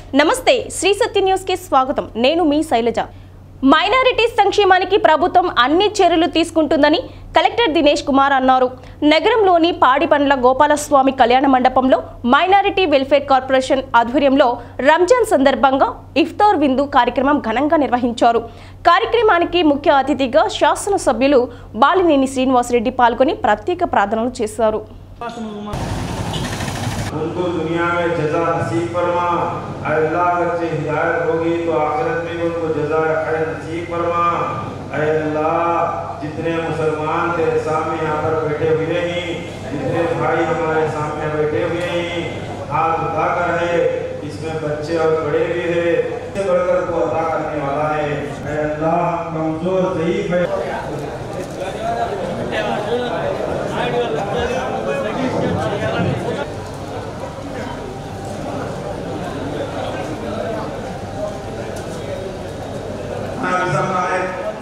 నమస్తే శ్రీ సత్య న్యూస్ కి స్వాగతం నేను మీ శైలజ మైనారిటీస్ సంక్షేమానికి ప్రభుత్వం అన్ని చర్యలు తీసుకుంటుందని కలెక్టర్ దినేష్ కుమార్ అన్నారు నగరంలోని పాడిపండ్ల గోపాలస్వామి కళ్యాణ మండపంలో మైనారిటీ వెల్ఫేర్ కార్పొరేషన్ ఆధ్వర్యంలో రంజాన్ సందర్భంగా ఇఫ్తార్ విందు కార్యక్రమం ఘనంగా నిర్వహించారు కార్యక్రమానికి ముఖ్య అతిథిగా శాసనసభ్యులు బాలినేని శ్రీనివాసరెడ్డి పాల్గొని ప్రత్యేక ప్రార్థనలు చేశారు उनको दुनिया में जजा नसीब फरमा अय अल्लाह बच्चे हिदायत होगी तो आखिरत में भी उनको जजा खैर नसीब फरमा अय अल्लाह जितने मुसलमान तेरे सामने यहाँ पर बैठे हुए हैं जितने भाई हमारे सामने बैठे हुए हैं हाथ उठा कर है इसमें बच्चे और बड़े भी है इससे बढ़कर को अदा करने वाला है अय अल्लाह हम कमजोर ज़ईफ है हाँ, सब आए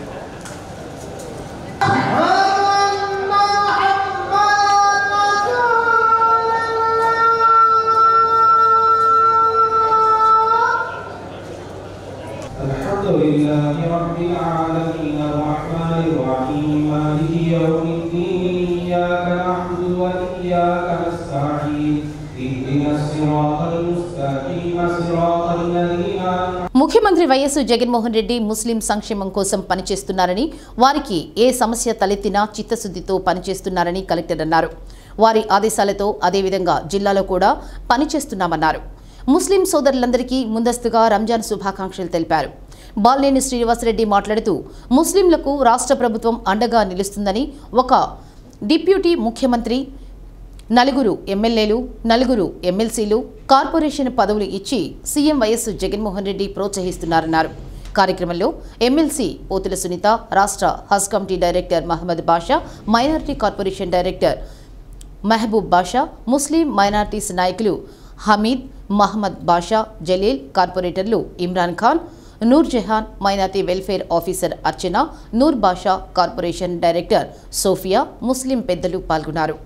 الحمد لله رب العالمين الرحمن الرحيم مالك يوم الدين إياك نعبد وإياك نستعين اهدنا الصراط المستقيم صراط الذين أنعمت ముఖ్యమంత్రి వైఎస్ జగన్మోహన్ రెడ్డి ముస్లిం సంక్షేమం కోసం పనిచేస్తున్నారని వారికి ఏ సమస్య తలెత్తినా చిత్తశుద్ధితో పనిచేస్తున్నారని కలెక్టర్ అన్నారు వారి ఆదేశాలతో అదేవిధంగా జిల్లాలో కూడా పనిచేస్తున్నామన్నారు ముస్లిం సోదరులందరికీ ముందస్తుగా రంజాన్ శుభాకాంక్షలు తెలిపారు బాలినేని శ్రీనివాసరెడ్డి మాట్లాడుతూ ముస్లింలకు రాష్ట్ర ప్రభుత్వం అండగా నిలుస్తుందని ఒక డిప్యూటీ ముఖ్యమంత్రి నలుగురు ఎమ్మెల్యేలు నలుగురు ఎమ్మెల్సీలు కార్పొరేషన్ పదవులు ఇచ్చి సీఎం వైఎస్ జగన్మోహన్ రెడ్డి ప్రోత్సహిస్తున్నారన్నారు కార్యక్రమంలో ఎమ్మెల్సీ పోతుల సునీత రాష్ట్ర హజ్ committee director Mohammed Basha minority corporation director Mahaboob Basha Muslim minorities నాయకులు హమీద్ మహమ్మద్ బాషా జలీల్ కార్పొరేటర్లు Imran Khan Noor Jahan minority welfare officer Archana Noor Basha corporation director Sofia Muslim పెద్దలు పాల్గొన్నారు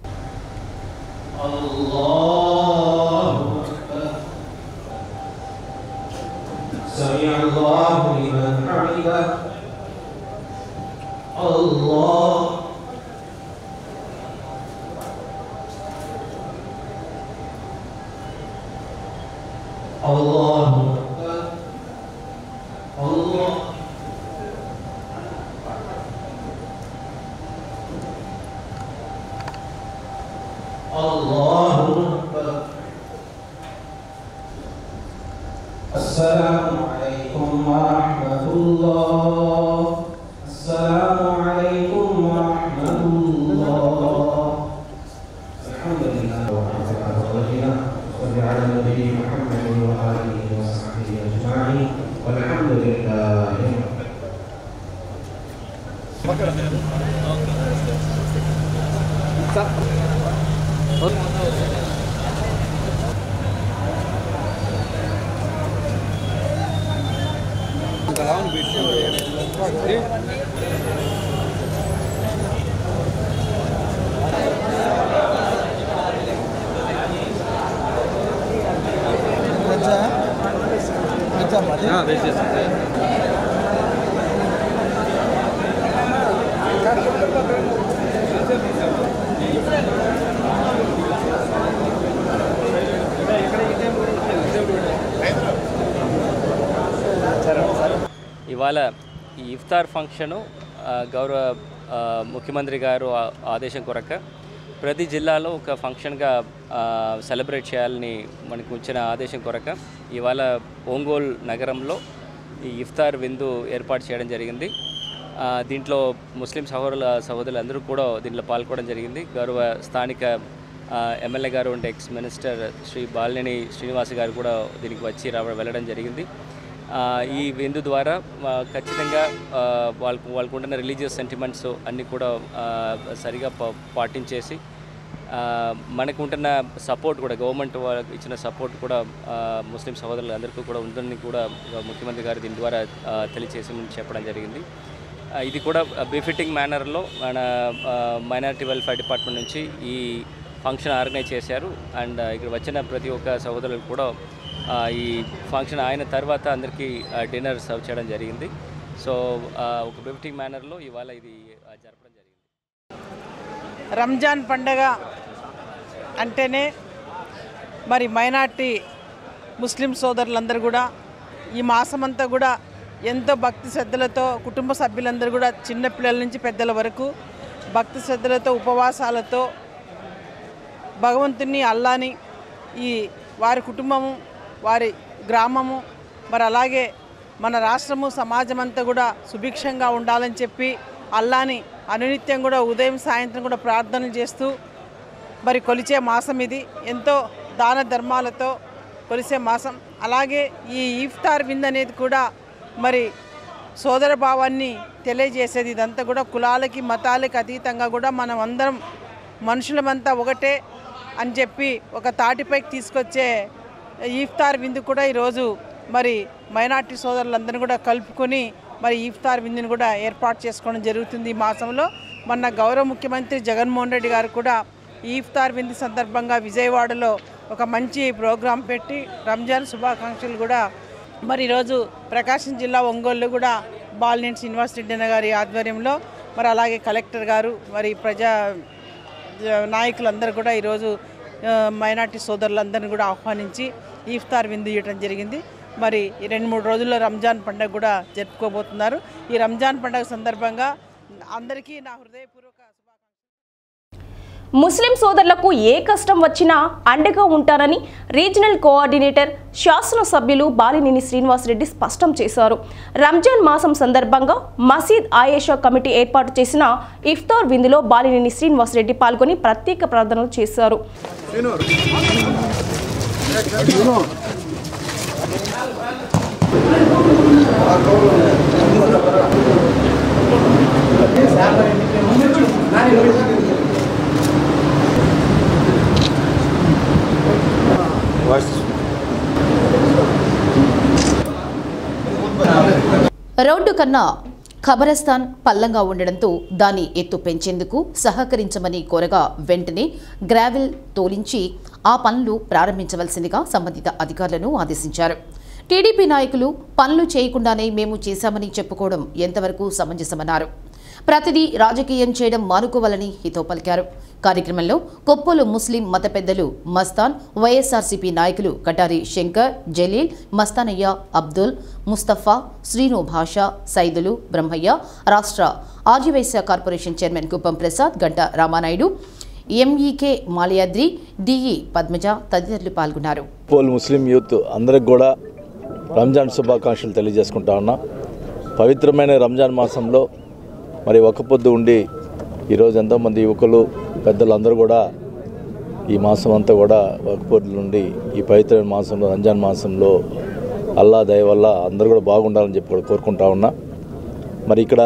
الله أكبر سمع الله لمن حمده الله الله أكبر الله الله أكبر السلام عليكم ورحمة الله السلام عليكم ورحمة الله الحمد لله وعلى رسولنا صل على النبي محمد وآله وصحبه أجمعين والحمد لله رب ఇవాళ ఈ ఇఫ్తార్ ఫంక్షను ఆ, గౌరవ ఆ, ముఖ్యమంత్రి గారు ఆ- ఆదేశం కొరక ప్రతి జిల్లాలో ఒక ఫంక్షన్గా ఆ, సెలబ్రేట్ చేయాలని మనకు వచ్చిన ఆదేశం కొరక ఇవాళ ఒంగోలు నగరంలో ఈ ఇఫ్తార్ విందు ఏర్పాటు చేయడం జరిగింది ఆ, దీంట్లో ముస్లిం సహోదరుల సహోదరులు అందరూ కూడా దీంట్లో పాల్గొనడం జరిగింది గౌరవ స్థానిక ఆ, ఎమ్మెల్యే గారు ఉండే ఎక్స్ మినిస్టర్ శ్రీ బాలినేని శ్రీనివాస్ గారు కూడా దీనికి వచ్చి రావడం వెళ్ళడం జరిగింది ఆ, ఈ విందు ద్వారా ఆ, ఖచ్చితంగా ఆ, వాళ్ళకు వాళ్ళకు ఉంటున్న రిలీజియస్ సెంటిమెంట్స్ అన్నీ కూడా ఆ, సరిగా పా- పాటించేసి ఆ, మనకు ఉంటున్న సపోర్ట్ కూడా గవర్నమెంట్ వాళ్ళకి ఇచ్చిన సపోర్ట్ కూడా ఆ, ముస్లిం సహోదరులు అందరికీ కూడా ఉందని కూడా ముఖ్యమంత్రి గారు దీని ద్వారా ఆ, తెలియచేసి చెప్పడం జరిగింది ఆ, ఇది కూడా బిఫిటింగ్ మేనర్లో మన మైనారిటీ వెల్ఫేర్ డిపార్ట్మెంట్ నుంచి ఈ ఫంక్షన్ ఆర్గనైజ్ చేశారు అండ్ ఇక్కడ వచ్చిన ప్రతి ఒక్క సహోదరులు కూడా ఆ, ఈ ఫంక్షన్ అయిన తర్వాత అందరికీ డిన్నర్ సర్వ్ చేయడం జరిగింది సో ఆ, ఒక బిఫ్టింగ్ మేనర్లో ఇవాళ ఇది ఆ, జరపడం జరిగింది రంజాన్ పండగ అంటేనే మరి మైనార్టీ ముస్లిం సోదరులందరూ కూడా ఈ మాసమంతా కూడా ఎంతో భక్తి శ్రద్ధలతో కుటుంబ సభ్యులందరూ కూడా చిన్నపిల్లల నుంచి పెద్దల వరకు భక్తి శ్రద్ధలతో ఉపవాసాలతో భగవంతుని అల్లాని ఈ వారి కుటుంబము వారి గ్రామము మరి అలాగే మన రాష్ట్రము సమాజం అంతా కూడా సుభిక్షంగా ఉండాలని చెప్పి అల్లాని అనునిత్యం కూడా ఉదయం సాయంత్రం కూడా ప్రార్థనలు చేస్తూ మరి కొలిచే మాసం ఇది ఎంతో దాన ధర్మాలతో కొలిసే మాసం అలాగే ఈ ఈఫ్తార్ వింద్ అనేది కూడా మరి సోదర భావాన్ని తెలియజేసేది ఇదంతా కూడా కులాలకి మతాలకి అతీతంగా కూడా మనం అందరం మనుషులమంతా ఒకటే అని చెప్పి ఒక తాటిపైకి తీసుకొచ్చే ఈఫ్తార్ విందు కూడా ఈరోజు మరి మైనార్టీ సోదరులందరినీ కూడా కలుపుకొని మరి ఈఫ్తార్ విందుని కూడా ఏర్పాటు చేసుకోవడం జరుగుతుంది ఈ మాసంలో మొన్న గౌరవ ముఖ్యమంత్రి జగన్మోహన్ రెడ్డి గారు కూడా ఈ ఇఫ్తార్ విందు సందర్భంగా విజయవాడలో ఒక మంచి ప్రోగ్రాం పెట్టి రంజాన్ శుభాకాంక్షలు కూడా మరి ఈరోజు ప్రకాశం జిల్లా ఒంగోలు కూడా బాలినేని శ్రీనివాసరెడ్డి గారి ఆధ్వర్యంలో మరి అలాగే కలెక్టర్ గారు మరి ప్రజా నాయకులందరూ కూడా ఈరోజు ఆ, మైనార్టీ సోదరులందరినీ కూడా ఆహ్వానించి ఈఫ్తార్ విందు ఇవ్వడం జరిగింది మరి ఈ రెండు మూడు రోజుల్లో రంజాన్ పండుగ కూడా జరుపుకోబోతున్నారు ఈ రంజాన్ పండుగ సందర్భంగా అందరికీ నా హృదయపూర్వక శుభాకాంక్షలు ముస్లిం సోదరులకు ఏ కష్టం వచ్చినా అండగా ఉంటానని రీజనల్ కోఆర్డినేటర్ శాసనసభ్యులు బాలినేని శ్రీనివాసరెడ్డి స్పష్టం చేశారు రంజాన్ మాసం సందర్భంగా మసీద్ ఆయేషా కమిటీ ఏర్పాటు చేసిన ఇఫ్తార్ విందులో బాలినేని శ్రీనివాసరెడ్డి పాల్గొని ప్రత్యేక ప్రార్థనలు చేశారు రోడ్డు కన్నా ఖబరస్థాన్ పల్లంగా ఉండడంతో దాని ఎత్తు పెంచేందుకు సహకరించమని కోరగా వెంటనే గ్రావెల్ తోలించి ఆ పనులు ప్రారంభించవలసిందిగా సంబంధిత అధికారులను ఆదేశించారు టీడీపీ నాయకులు పనులు చేయకుండానే మేము చేశామని చెప్పుకోవడం ఎంతవరకు సమంజసమన్నారు ప్రతిదీ రాజకీయం చేయడం మానుకోవాలని హితో పలికారు కార్యక్రమంలో కొప్పోలు ముస్లిం మత పెద్దలు మస్తాన్ వైఎస్ఆర్సీపీ నాయకులు కటారి శంకర్ జలీల్ మస్తానయ్య అబ్దుల్ ముస్తఫా శ్రీను భాషా సైదులు బ్రహ్మయ్య రాష్ట్ర ఆదివైశ్య కార్పొరేషన్ చైర్మన్ కుప్పం ప్రసాద్ గంట రామానాయుడు ఎంఈకే మాలయాద్రి డిఈ పద్మజ తదితరులు పాల్గొన్నారు పోల్ ముస్లిం యూత్ అందరికి కూడా రంజాన్ శుభాకాంక్షలు తెలియజేసుకుంటా ఉన్నా పవిత్రమైన రంజాన్ మాసంలో మరి ఒక పొద్దు ఉండి ఈరోజు ఎంతోమంది యువకులు పెద్దలు అందరూ కూడా ఈ మాసం అంతా కూడా ఒక పొద్దు నుండి ఈ పవిత్రమైన మాసంలో రంజాన్ మాసంలో అల్లా దయ వల్ల అందరూ కూడా బాగుండాలని చెప్పి కూడా కోరుకుంటా ఉన్నా మరి ఇక్కడ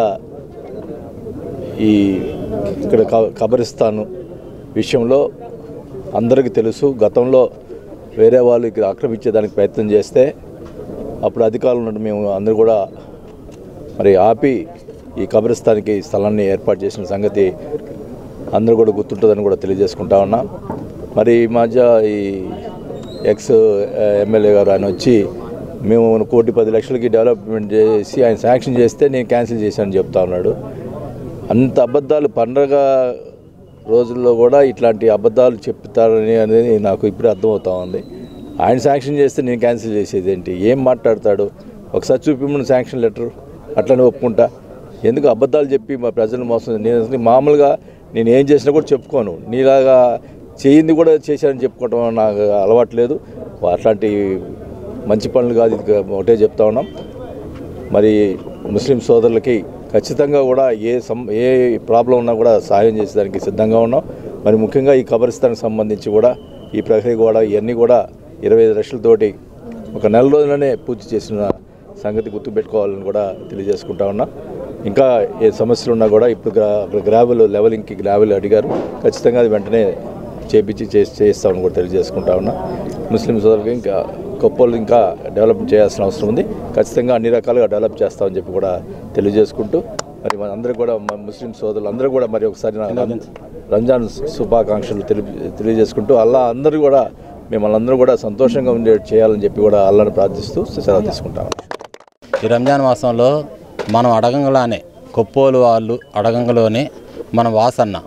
ఈ ఇక్కడ క- కబరిస్తాను విషయంలో అందరికీ తెలుసు గతంలో వేరే వాళ్ళు ఇక్కడ ఆక్రమించేదానికి ప్రయత్నం చేస్తే అప్పుడు అధికారులు ఉన్నట్టు మేము అందరూ కూడా మరి ఆపి ఈ కబరిస్తానికి స్థలాన్ని ఏర్పాటు చేసిన సంగతి అందరూ కూడా గుర్తుంటుందని కూడా తెలియజేసుకుంటా ఉన్నా మరి ఈ మధ్య ఈ ఎక్స్ ఎమ్మెల్యే గారు ఆయన వచ్చి మేము కోటి పది లక్షలకి డెవలప్మెంట్ చేసి ఆయన శాంక్షన్ చేస్తే నేను క్యాన్సిల్ చేశానని చెప్తా ఉన్నాడు అంత అబద్ధాలు పండగ రోజుల్లో కూడా ఇట్లాంటి అబద్ధాలు చెప్తారని అనేది నాకు ఇప్పుడే అర్థమవుతా ఉంది ఆయన శాంక్షన్ చేస్తే నేను క్యాన్సిల్ చేసేది ఏంటి ఏం మాట్లాడతాడు ఒకసారి చూపిమ్మని శాంక్షన్ లెటర్ అట్లనే ఒప్పుకుంటా ఎందుకు అబద్ధాలు చెప్పి మా ప్రజలను మోసం నేను అసలు మామూలుగా నేను ఏం చేసినా కూడా చెప్పుకోను నీలాగా చేయింది కూడా చేశానని చెప్పుకోవటం నాకు అలవాటు లేదు అట్లాంటి మంచి పనులు కాదు ఇది ఒకటే చెప్తా ఉన్నాం మరి ముస్లిం సోదరులకి ఖచ్చితంగా కూడా ఏ సం ఏ ప్రాబ్లం ఉన్నా కూడా సహాయం చేసేదానికి సిద్ధంగా ఉన్నాం మరి ముఖ్యంగా ఈ కబరిస్తానికి సంబంధించి కూడా ఈ ప్రక్రియ కూడా ఇవన్నీ కూడా ఇరవై ఐదు లక్షలతోటి ఒక నెల రోజులనే పూర్తి చేసిన సంగతి గుర్తుపెట్టుకోవాలని కూడా తెలియజేసుకుంటా ఉన్నా ఇంకా ఏ సమస్యలు ఉన్నా కూడా ఇప్పుడు గ్రా అక్కడ గ్రావెల్ లెవెలింగ్కి గ్రావెల్ అడిగారు ఖచ్చితంగా అది వెంటనే చేపించి చేసి చేయిస్తామని కూడా తెలియజేసుకుంటా ఉన్నా ముస్లిం సోదరులకు ఇంకా కొప్పోలు ఇంకా డెవలప్ చేయాల్సిన అవసరం ఉంది ఖచ్చితంగా అన్ని రకాలుగా డెవలప్ చేస్తామని చెప్పి కూడా తెలియజేసుకుంటూ మరి అందరూ కూడా మా ముస్లిం సోదరులు అందరూ కూడా మరి ఒకసారి నా రంజాన్ శుభాకాంక్షలు తెలియ తెలియజేసుకుంటూ అల్లా అందరూ కూడా మిమ్మల్ని అందరూ కూడా సంతోషంగా ఉండే చేయాలని చెప్పి కూడా అల్లాని ప్రార్థిస్తూ సెలవు తీసుకుంటాను ఈ రంజాన్ మాసంలో మనం అడగంగానే కొప్పోలు వాళ్ళు అడగంగలోనే మన వాసన్న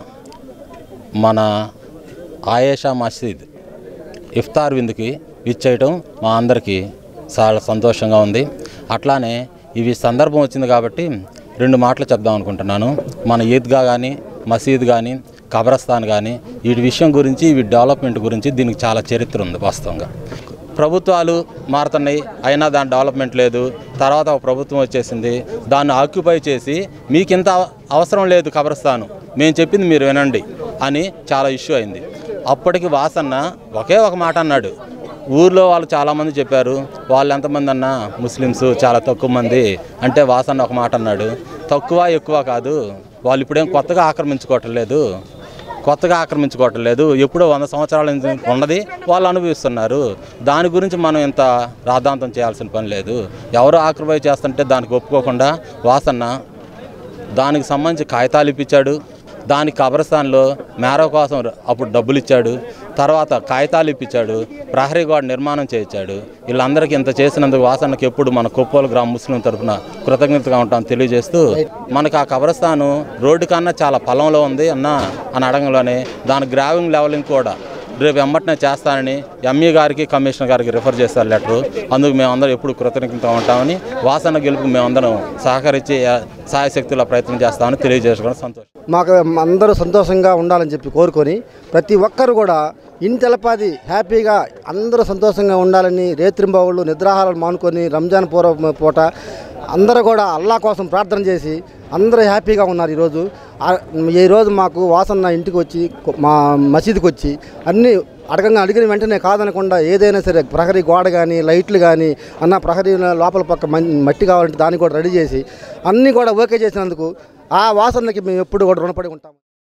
మన ఆయేషా మసీద్ ఇఫ్తార్ విందుకి ఇచ్చేయటం మా అందరికీ చాలా సంతోషంగా ఉంది అట్లానే ఇవి సందర్భం వచ్చింది కాబట్టి రెండు మాటలు చెప్దాం అనుకుంటున్నాను మన ఈద్గా కానీ మసీద్ కానీ కబరస్థాన్ కానీ వీటి విషయం గురించి వీటి డెవలప్మెంట్ గురించి దీనికి చాలా చరిత్ర ఉంది వాస్తవంగా ప్రభుత్వాలు మారుతున్నాయి అయినా దాని డెవలప్మెంట్ లేదు తర్వాత ఒక ప్రభుత్వం వచ్చేసింది దాన్ని ఆక్యుపై చేసి మీకు ఇంత అవ- అవసరం లేదు కబరస్థాను మేము చెప్పింది మీరు వినండి అని చాలా ఇష్యూ అయింది అప్పటికి వాసన్న ఒకే ఒక మాట అన్నాడు ఊర్లో వాళ్ళు చాలామంది చెప్పారు వాళ్ళు ఎంతమంది అన్నా ముస్లిమ్స్ చాలా తక్కువ మంది అంటే వాసన్న ఒక మాట అన్నాడు తక్కువ ఎక్కువ కాదు వాళ్ళు ఇప్పుడేం కొత్తగా ఆక్రమించుకోవటం లేదు కొత్తగా ఆక్రమించుకోవటం లేదు ఎప్పుడో వంద సంవత్సరాల నుంచి ఉన్నది వాళ్ళు అనుభవిస్తున్నారు దాని గురించి మనం ఇంత రాద్ధాంతం చేయాల్సిన పని లేదు ఎవరు ఆక్రమణ చేస్తుంటే దానికి ఒప్పుకోకుండా వాసన్న దానికి సంబంధించి కాగితాలు ఇప్పించాడు దాని కబ్రస్థాన్లో మేర కోసం అప్పుడు డబ్బులు ఇచ్చాడు తర్వాత కాగితాలు ఇప్పించాడు ప్రహరీ గోడ నిర్మాణం చేయించాడు వీళ్ళందరికీ ఇంత చేసినందుకు వాసనకి ఎప్పుడు మన కొప్పోలు గ్రామ ముస్లిం తరఫున కృతజ్ఞతగా ఉంటాం తెలియజేస్తూ మనకు ఆ కబ్రస్థాను రోడ్డు కన్నా చాలా పొలంలో ఉంది అన్న అని అడగంలోనే దాని గ్రావింగ్ లెవెలింగ్ కూడా రేపు వెంబటనే చేస్తానని ఎంఈ గారికి కమిషనర్ గారికి రిఫర్ చేస్తారు లెటరు అందుకు మేమందరం ఎప్పుడు కృతజ్ఞతగా ఉంటామని వాసన గెలుపుకు మేమందరం సహకరించి సాయశక్తుల ప్రయత్నం చేస్తామని తెలియజేసుకోవడం సంతోషం మాకు అందరూ సంతోషంగా ఉండాలని చెప్పి కోరుకొని ప్రతి ఒక్కరు కూడా ఇంటెలపాది హ్యాపీగా అందరూ సంతోషంగా ఉండాలని రేత్రింబావుళ్ళు నిద్రాహారాలు మానుకొని రంజాన్ పూర్వ పూట అందరూ కూడా అల్లా కోసం ప్రార్థన చేసి అందరూ హ్యాపీగా ఉన్నారు ఈరోజు ఆ- ఈరోజు మాకు వాసన్న ఇంటికి వచ్చి మా మసీదుకి వచ్చి అన్నీ అడగంగా అడిగిన వెంటనే కాదనకుండా ఏదైనా సరే ప్రహరీ గోడ కానీ లైట్లు కానీ అన్న ప్రహరీ లోపల పక్క మన్- మట్టి కావాలంటే దాన్ని కూడా రెడీ చేసి అన్నీ కూడా ఓకే చేసినందుకు ఆ వాసనకి మేము ఎప్పుడు కూడా రుణపడి ఉంటాం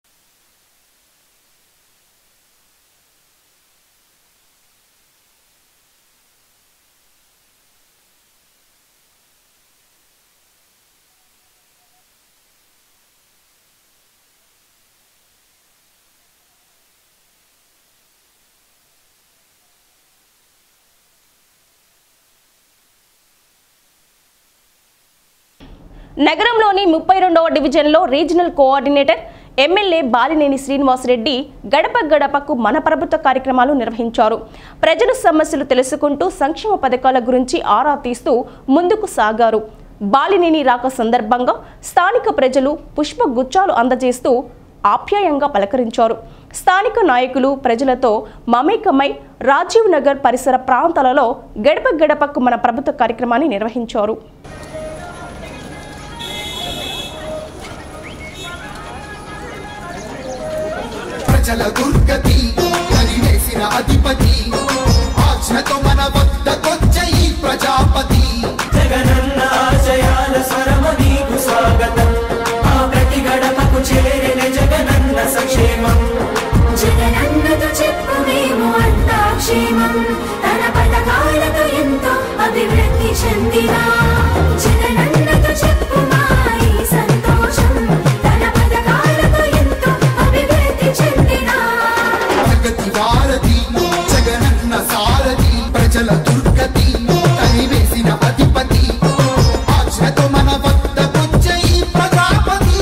నగరంలోని ముప్పై రెండవ డివిజన్లో regional coordinator MLA Balineni Srinivasa Reddy గడప గడపకు మన ప్రభుత్వ కార్యక్రమాలు నిర్వహించారు ప్రజల సమస్యలు తెలుసుకుంటూ సంక్షేమ పథకాల గురించి ఆరా తీస్తూ ముందుకు సాగారు బాలినేని రాక సందర్భంగా స్థానిక ప్రజలు పుష్ప గుచ్చాలు అందజేస్తూ ఆప్యాయంగా పలకరించారు స్థానిక నాయకులు ప్రజలతో మమేకమై రాజీవ్ నగర్ పరిసర ప్రాంతాలలో గడప గడపకు మన ప్రభుత్వ కార్యక్రమాన్ని నిర్వహించారు ప్రజల దుర్గతి కలివేసిన అధిపతి ఆజ్ఞతో మన వద్దకొచ్చే ఈ ప్రజాపతి జగనన్న ఆశయాల స్వరము నీకు స్వాగతం ఆ ప్రతి గడపకు చేరిన జగనన్న సంక్షేమం జగనన్నతో చెప్పు మేము అంతా క్షేమం తన పథకాలతో ఎంతో అభివృద్ధి చెందిన జగనన్నతో చెప్పు మా ఈ సంతోషం తన పథకాలతో ఎంతో అభివృద్ధి చెందిన జగతి వారధి జగనన్న సారథి ప్రజల దుర్గతి కలివేసిన అధిపతి ఆజ్ఞతో మన వద్దకొచ్చే ఈ ప్రజాపతి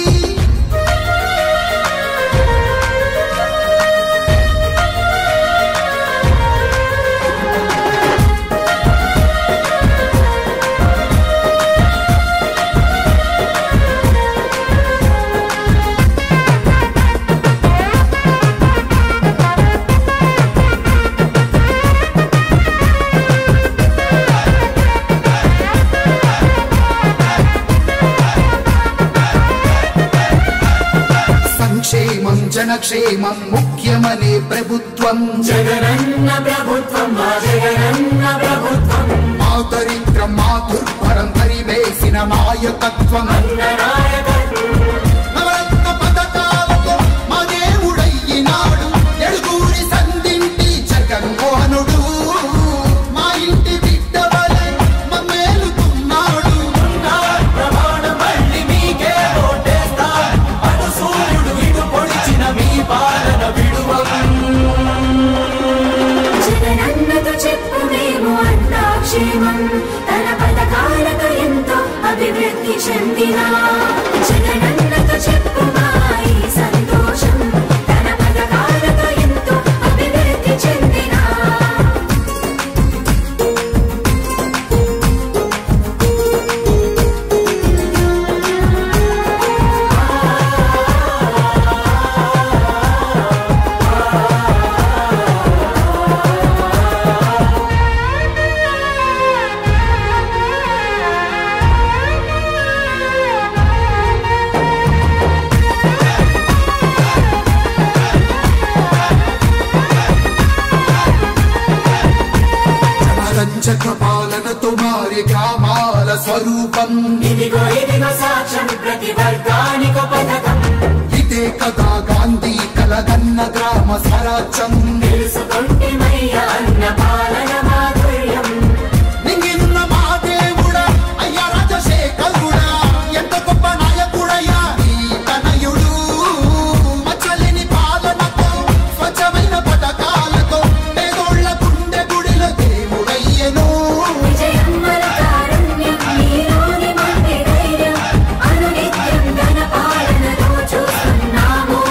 సంక్షేమం జనక్షేమం ముఖ్యమనే ప్రభుత్వం జగనన్న ప్రభుత్వం మా జగనన్న ప్రభుత్వం మా దరిద్రం మా దుర్భరం పరివేసిన నాయకత్వం నవరత్న పథకాలతో మా దేవుడయ్యినాడు ఎడుగూరి సందింటి జగన్మోహనుడు మా ఇంటి బిడ్డ వలె మమ్మేలుతున్నాడు ప్రమాణం మళ్ళీ మీకే క్షేమం తన పథకాలతో ఎంతో అభివృద్ధి చెందిన జగనన్నతో చెప్పుమా ఈ సంతోషం తన పథకాలతో ఎంతో అభివృద్ధి చెందిన జనరంజక పాలనతో మారి గ్రామాల స్వరూపం ఇదిగో ఇదిగో సాక్ష్యం ప్రతి వర్గానికో పథకం ఇదే కదా గాంధీ కలగన్న గ్రామ స్వరాజ్యం తెలుసుకుంటేమయ్య అన్న పాలన మాధుర్యం నింగినున్న మా దేవుడా అయ్యా రాజశేఖరుడా ఎంత గొప్ప నాయకుడయ్యా ఈ తనయుడు మచ్చలేని పాలనతో స్వచ్ఛమైన పథకాలతో పేదోళ్ళ గుండె గుడిల దేవుడయ్యను విజయమ్మల కారుణ్యం నీలోని మంది ధైర్యం అనునిత్యం ధన పాలనలో చూస్తున్నాము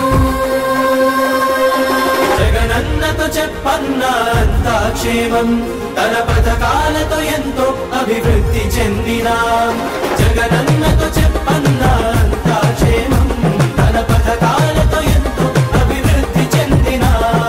జగనన్నతో చెప్పన్న అంతా క్షేమం తన పథకాలతో ఎంతో అభివృద్ధి చెందిన జగనన్నతో చెప్పన్న అంతా క్షేమం తన పథకాలతో ఎంతో అభివృద్ధి చెందిన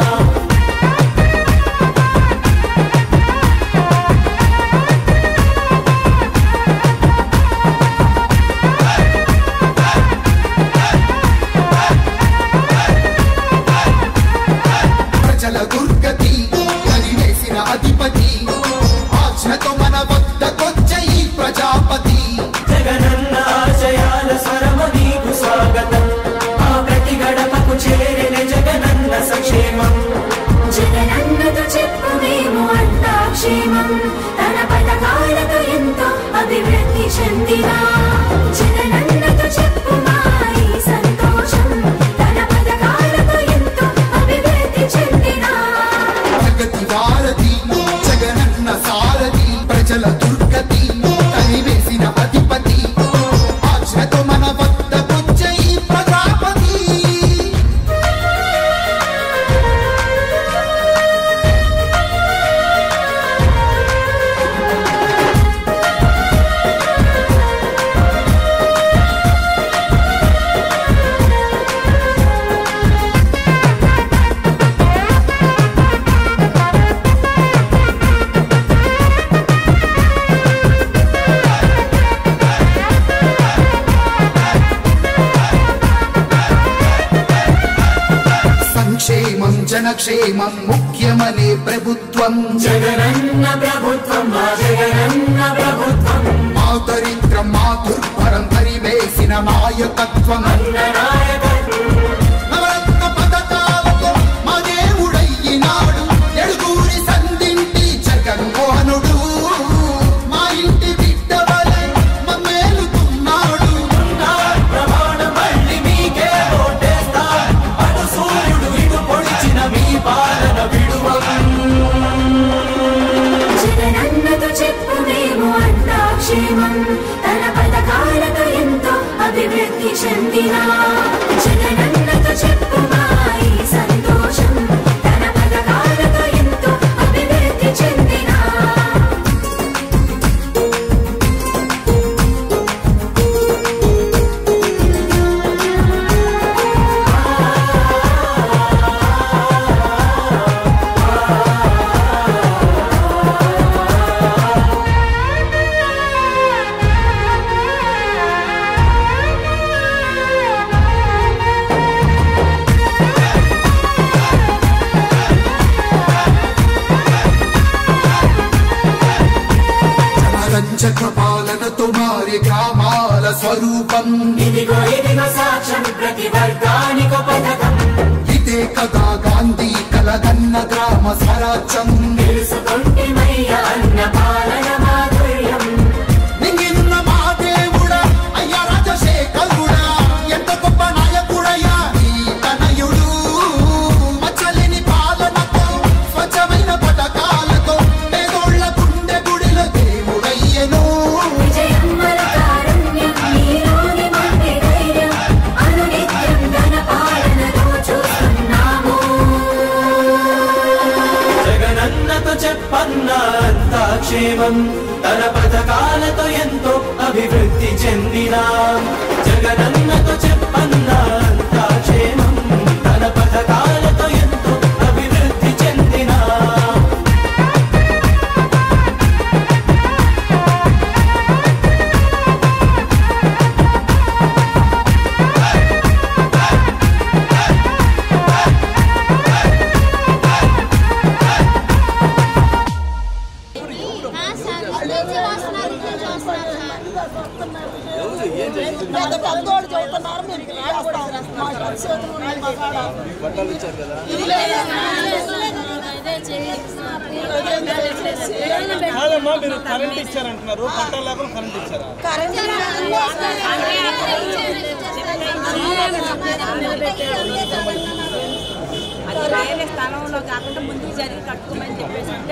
ప్రజల దుర్గతి కలివేసిన అధిపతి ఆజ్ఞతో మన వద్దకొచ్చే ఈ ప్రజాపతి జగనన్న ఆశయాల స్వరము నీకు స్వాగతం ఆ ప్రతి గడపకు చేరిన జగనన్న సంక్షేమం జగనన్నతో చెప్పు మేము అంతా క్షేమం తన పథకాలతో ఎంతో అభివృద్ధి చెందిన జగనన్నతో చెప్పు మా ఈ సంతోషం తన పథకాలతో ఎంతో అభివృద్ధి చెందిన ప్రగతి వారధి జగనన్న సారథి ప్రజల దుర్గతి కలివేసిన అధిపతి ఆజ్ఞతో మన వద్దకొచ్చే ఈ ప్రజాపతి సంక్షేమం జనక్షేమం ముఖ్యమనే ప్రభుత్వం జగనన్న ప్రభుత్వం మా జగనన్న ప్రభుత్వం మా దరిద్రం మా దుర్భరం పరివేసిన నాయకత్వం నవరత్న పథకాలతో మా దేవుడయ్యినాడు ఎడుగూరి సంధింటి జగన్మోహనుడు మా ఇంటి బిడ్డ వలె మమ్మేలుతున్నాడు ప్రమాణం మళ్ళీ మీకే ఓటేస్తా అటు సూర్యుడు ఇటు పొడిచిన మీ పాలన విడువం జగనన్నతో చెప్పు మేము అంతా క్షేమం తన పథకాలతో ఎంతో అభివృద్ధి చెందిన జగనన్నతో చెప్పు మా ఈ సంతోషం తన పథకాలతో ఎంతో అభివృద్ధి చెందిన జనరంజక పాలనతో మారి గ్రామాల స్వరూపం ఇదిగో ఇదిగో సాక్ష్యం ప్రతి వర్గానికో పథకం ఇదే కదా గాంధీ కలగన్న గ్రామ స్వరాజ్యం తెలుసుకుంటేమయ్య అన్న పాలన మాధుర్యం నింగినున్న మా దేవుడా అయ్యా రాజశేఖరుడా ఎంత గొప్ప నాయకుడయ్యా ఈ తనయుడు మచ్చలేని పాలనతో స్వచ్ఛమైన పథకాలతో పేదోళ్ళ గుండె గుడిల అంతా క్షేమం తన పథకాలతో ఎంతో అభివృద్ధి చెందిన జగనన్నతో చెప్పన్నా అంతా క్షేమం తన పథకాలతో ఎంతో అభివృద్ధి చెందిన కాదమ్మా మీరు కరెంట్ ఇచ్చారంటున్నారు పట్టాలు లేకుండా కరెంట్ ఇచ్చారా అది వేరే స్థలంలో కాకుండా ముందుకు జరిగి కట్టుకోమని చెప్పేసి అంటే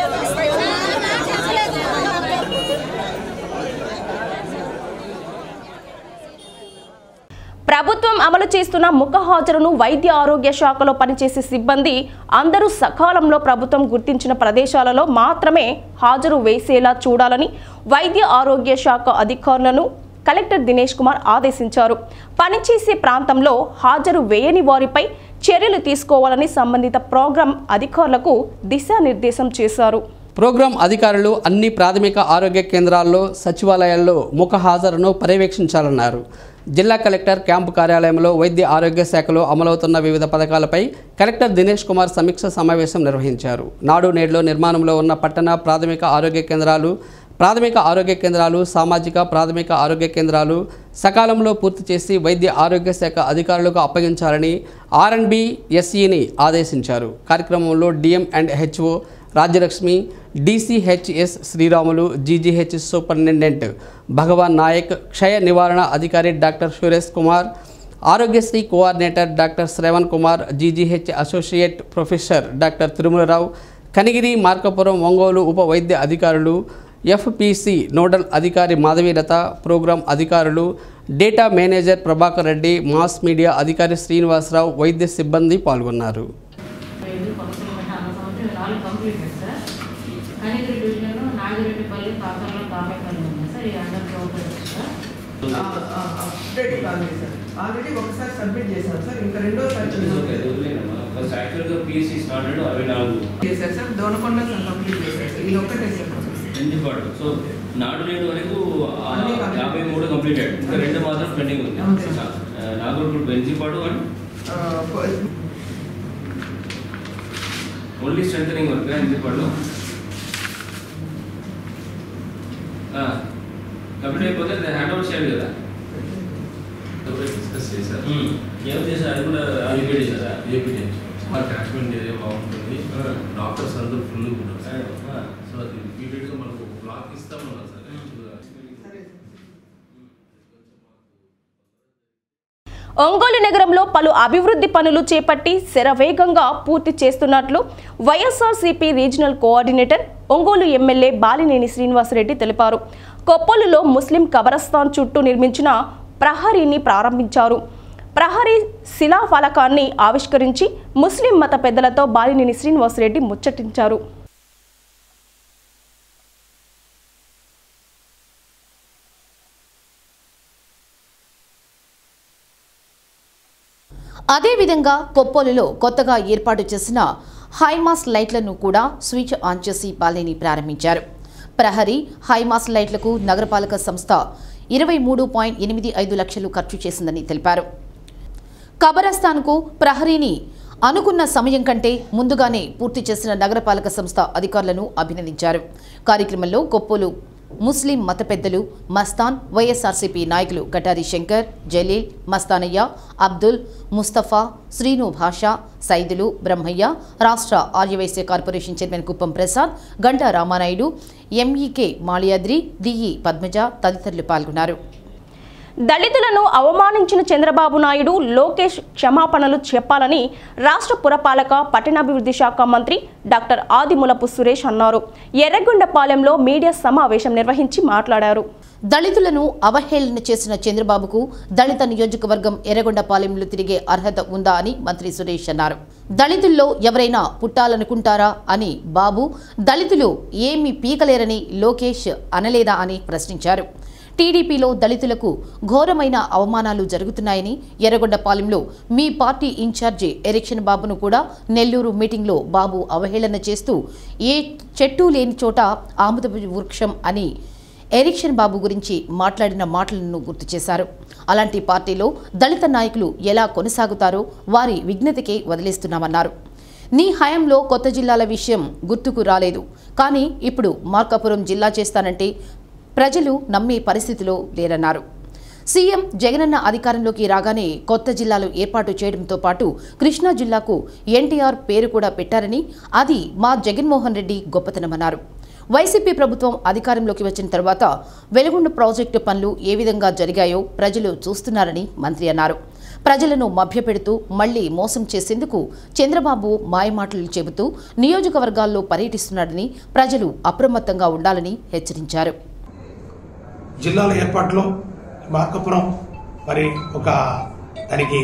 ప్రభుత్వం అమలు చేస్తున్న ముఖ హాజరును వైద్య ఆరోగ్య శాఖలో పనిచేసే సిబ్బంది అందరూ సకాలంలో ప్రభుత్వం గుర్తించిన ప్రదేశాలలో మాత్రమే హాజరు వేసేలా చూడాలని వైద్య ఆరోగ్య శాఖ అధికారులను కలెక్టర్ దినేష్ కుమార్ ఆదేశించారు పనిచేసే ప్రాంతంలో హాజరు వేయని వారిపై చర్యలు తీసుకోవాలని సంబంధిత ప్రోగ్రాం అధికారులకు దిశానిర్దేశం చేశారు ప్రోగ్రాం అధికారులు అన్ని ప్రాథమిక ఆరోగ్య కేంద్రాల్లో సచివాలయాల్లో ముఖ హాజరును పర్యవేక్షించాలన్నారు జిల్లా కలెక్టర్ క్యాంపు కార్యాలయంలో వైద్య ఆరోగ్య శాఖలో అమలవుతున్న వివిధ పథకాలపై కలెక్టర్ దినేష్ కుమార్ సమీక్ష సమావేశం నిర్వహించారు నాడు నేడులో నిర్మాణంలో ఉన్న పట్టణ ప్రాథమిక ఆరోగ్య కేంద్రాలు ప్రాథమిక ఆరోగ్య కేంద్రాలు సామాజిక ప్రాథమిక ఆరోగ్య కేంద్రాలు సకాలంలో పూర్తి చేసి వైద్య ఆరోగ్య శాఖ అధికారులకు అప్పగించాలని ఆర్ఎండ్బి ఎస్ఈని ఆదేశించారు కార్యక్రమంలో DM and HO Rajyalakshmi DCHS Sriramulu GGH superintendent Bhagavan Nayak క్షయ నివారణ అధికారి doctor Suresh Kumar Aarogyasri coordinator doctor Sravan Kumar GGH associate professor doctor Tirumala Rao Kanigiri Markapuram Ongole ఉప వైద్య అధికారులు ఎఫ్పిసి నోడల్ అధికారి మాధవీలత ప్రోగ్రాం అధికారులు data manager Prabhakar Reddy mass media అధికారి శ్రీనివాసరావు వైద్య సిబ్బంది పాల్గొన్నారు నాలుగు complete sir Kanigiri division Nagireddipalli కాకర్లో కామేపల్లి ఉంది సార్ ఈ అండర్ ప్రోగ్రెస్ సార్ అప్డేట్ కాలేదు సార్ ఆల్రెడీ ఒకసారి సబ్మిట్ చేశాను సార్ ఇంకా రెండోసారి ఫస్ట్ యాక్చువల్గా పిఎస్సి స్టార్టెడ్ అరవై నాలుగు చేశారు సార్ దోనకొండ సార్ కంప్లీట్ చేశారు సార్ ఇది ఒక్కటే సార్ ఎంజిపాడు సో నాడు నేడు వరకు ఆ అన్ని complete. యాభై మూడు కంప్లీట్ అయ్యాడు ఇంకా రెండు మాత్రం పెండింగ్ ఉంది అవును సార్. నాగూర్ ఎంజిపాడు అండ్ ఆ, ఓన్లీ స్ట్రెంథనింగ్ వర్క్ ఎంజిపాడు కంప్లీట్ అయిపోతే హ్యాండ్ ఓవర్ చేయాలి కదా డిస్కస్ చేశారు మ్మ్. ఏం చేశారు అది కూడా ఏపీ చేశారా ఏపీ మా క్యాచ్మెంట్ ఏరియా బాగుంటుంది డాక్టర్స్ అందరూ ఫుల్ ఉన్నారు సార్ సో అది రిపీటెడ్గా మనకు బ్లాక్ ఇస్తామన్నారు సార్ యాక్చువల్గా ఒంగోలు నగరంలో పలు అభివృద్ధి పనులు చేపట్టి శరవేగంగా పూర్తి చేస్తున్నట్లు YSRCP regional coordinator Ongole MLA Balineni Srinivasa Reddy తెలిపారు కొప్పలులో ముస్లిం కబరస్థాన్ చుట్టూ నిర్మించిన ప్రహరీని ప్రారంభించారు ప్రహరీ శిలాఫలకాన్ని ఆవిష్కరించి ముస్లిం మత పెద్దలతో బాలినేని శ్రీనివాసరెడ్డి ముచ్చటించారు అదేవిధంగా కొప్పోలులో కొత్తగా ఏర్పాటు చేసిన హైమాస్ లైట్లను కూడా స్విచ్ ఆన్ చేసి బాలేని ప్రారంభించారు ప్రహరీ హైమాస్ లైట్లకు నగరపాలక సంస్థ ఇరవై మూడు పాయింట్ ఎనిమిది ఐదు లక్షలు ఖర్చు చేసిందని తెలిపారు కబరస్థాన్కు ప్రహరీని అనుకున్న సమయం కంటే ముందుగానే పూర్తి చేసిన నగరపాలక సంస్థ అధికారులను అభినందించారు కార్యక్రమంలో కొప్పోలు ముస్లిం మత పెద్దలు మస్తాన్ వైఎస్ఆర్సీపీ నాయకులు కటారి శంకర్ జలీల్ మస్తానయ్య అబ్దుల్ ముస్తఫా శ్రీను భాషా సైదులు బ్రహ్మయ్య రాష్ట్ర Aryavysya corporation chairman Kuppam Prasad Ganta Ramanaidu MEK Malayadri DE Padmaja తదితరులు పాల్గొన్నారు దళితులను అవమానించిన చంద్రబాబు నాయుడు లోకేష్ క్షమాపణలు చెప్పాలని రాష్ట్ర పురపాలక పట్టణాభివృద్ధి శాఖ మంత్రి డాక్టర్ ఆదిమూలపు సురేష్ అన్నారు ఎర్రగొండపాలెంలో మీడియా సమావేశం నిర్వహించి మాట్లాడారు దళితులను అవహేళన చేసిన చంద్రబాబుకు దళిత నియోజకవర్గం ఎర్రగొండపాలెంలో తిరిగే అర్హత ఉందా అని మంత్రి సురేష్ అన్నారు దళితుల్లో ఎవరైనా పుట్టాలనుకుంటారా అని బాబు దళితులు ఏమీ పీకలేరని లోకేష్ అనలేదా అని ప్రశ్నించారు టీడీపీలో దళితులకు ఘోరమైన అవమానాలు జరుగుతున్నాయని ఎర్రగొండపాలెంలో మీ పార్టీ ఇన్ఛార్జి ఎరిక్షన్ బాబును కూడా నెల్లూరు మీటింగ్లో బాబు అవహేళన చేస్తూ ఏ చెట్టు లేని చోట ఆముద వృక్షం అని ఎరిక్షన్ బాబు గురించి మాట్లాడిన మాటలను గుర్తు చేశారు అలాంటి పార్టీలో దళిత నాయకులు ఎలా కొనసాగుతారో వారి విఘ్నతకే వదిలేస్తున్నామన్నారు నీ హయాంలో కొత్త జిల్లాల విషయం గుర్తుకు రాలేదు కానీ ఇప్పుడు మార్కాపురం జిల్లా చేస్తానంటే ప్రజలు నమ్మే పరిస్థితిలో లేరన్నారు సీఎం జగనన్న అధికారంలోకి రాగానే కొత్త జిల్లాలు ఏర్పాటు చేయడంతో పాటు కృష్ణా జిల్లాకు ఎన్టీఆర్ పేరు కూడా పెట్టారని అది మా జగన్మోహన్ రెడ్డి గొప్పతనమన్నారు వైసీపీ ప్రభుత్వం అధికారంలోకి వచ్చిన తర్వాత వెలుగొండ ప్రాజెక్టు పనులు ఏ విధంగా జరిగాయో ప్రజలు చూస్తున్నారని మంత్రి అన్నారు ప్రజలను మభ్యపెడుతూ మళ్లీ మోసం చేసేందుకు చంద్రబాబు మాయమాటలు చెబుతూ నియోజకవర్గాల్లో పర్యటిస్తున్నాడని ప్రజలు అప్రమత్తంగా ఉండాలని హెచ్చరించారు జిల్లాల ఏర్పాట్లో మార్కపురం మరి ఒక దానికి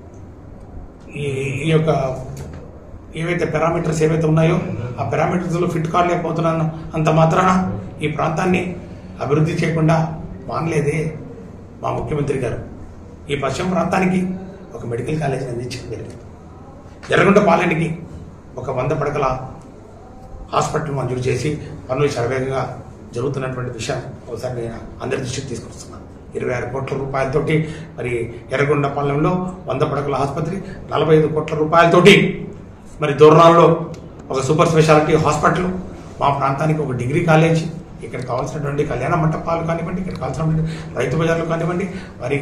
ఈ ఈ యొక్క ఏవైతే పారామీటర్స్ ఏవైతే ఉన్నాయో ఆ పారామీటర్స్లో ఫిట్ కాలేకపోతున్నాను అంత మాత్రాన ఈ ప్రాంతాన్ని అభివృద్ధి చేయకుండా మానలేదే మా ముఖ్యమంత్రి గారు ఈ పశ్చిమ ప్రాంతానికి ఒక మెడికల్ కాలేజీని అందించడం జరిగింది ఎర్రగొండ పాలెనికి ఒక వంద పడకల హాస్పిటల్ మంజూరు చేసి పనులు శరవేగంగా జరుగుతున్నటువంటి విషయం ఒకసారి నేను అందరి దృష్టికి తీసుకొస్తున్నాను ఇరవై ఆరు కోట్ల రూపాయలతోటి మరి ఎర్రగొండపాలెంలో వంద పడకల ఆసుపత్రి నలభై ఐదు కోట్ల రూపాయలతోటి మరి దూరణాల్లో ఒక సూపర్ స్పెషాలిటీ హాస్పిటల్ మా ప్రాంతానికి ఒక డిగ్రీ కాలేజ్ ఇక్కడ కావాల్సినటువంటి కళ్యాణ మంటపాలు కానివ్వండి ఇక్కడ కావాల్సినటువంటి రైతు బజార్లు కానివ్వండి మరి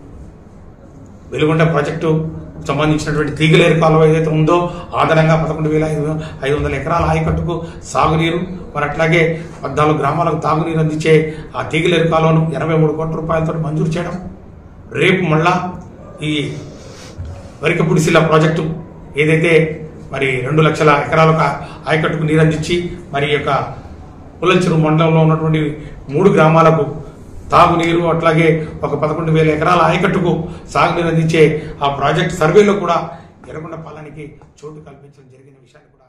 వెలుగొండ ప్రాజెక్టు సంబంధించినటువంటి తీగలేరు కాలువ ఏదైతే ఉందో ఆధారంగా పదకొండు వేల ఐదు ఐదు వందల ఎకరాల ఆయకట్టుకు సాగునీరు మరి అట్లాగే పద్నాలుగు గ్రామాలకు తాగునీరు అందించే ఆ తీగలేరు కాలువను ఎనభై మూడు కోట్ల రూపాయలతో మంజూరు చేయడం రేపు మళ్ళా ఈ వరికపుడిశిల ప్రాజెక్టు ఏదైతే మరి రెండు లక్షల ఎకరాలకు ఆయకట్టుకు నీరు అందించి మరి ఈ యొక్క పులంచెరు మండలంలో ఉన్నటువంటి మూడు గ్రామాలకు తాగునీరు అట్లాగే ఒక పదకొండు వేల ఎకరాల ఆయకట్టుకు సాగునీరు అందించే ఆ ప్రాజెక్ట్ సర్వేలో కూడా ఎర్రగొండ పాలనకి చోటు కల్పించడం జరిగిన విషయాన్ని కూడా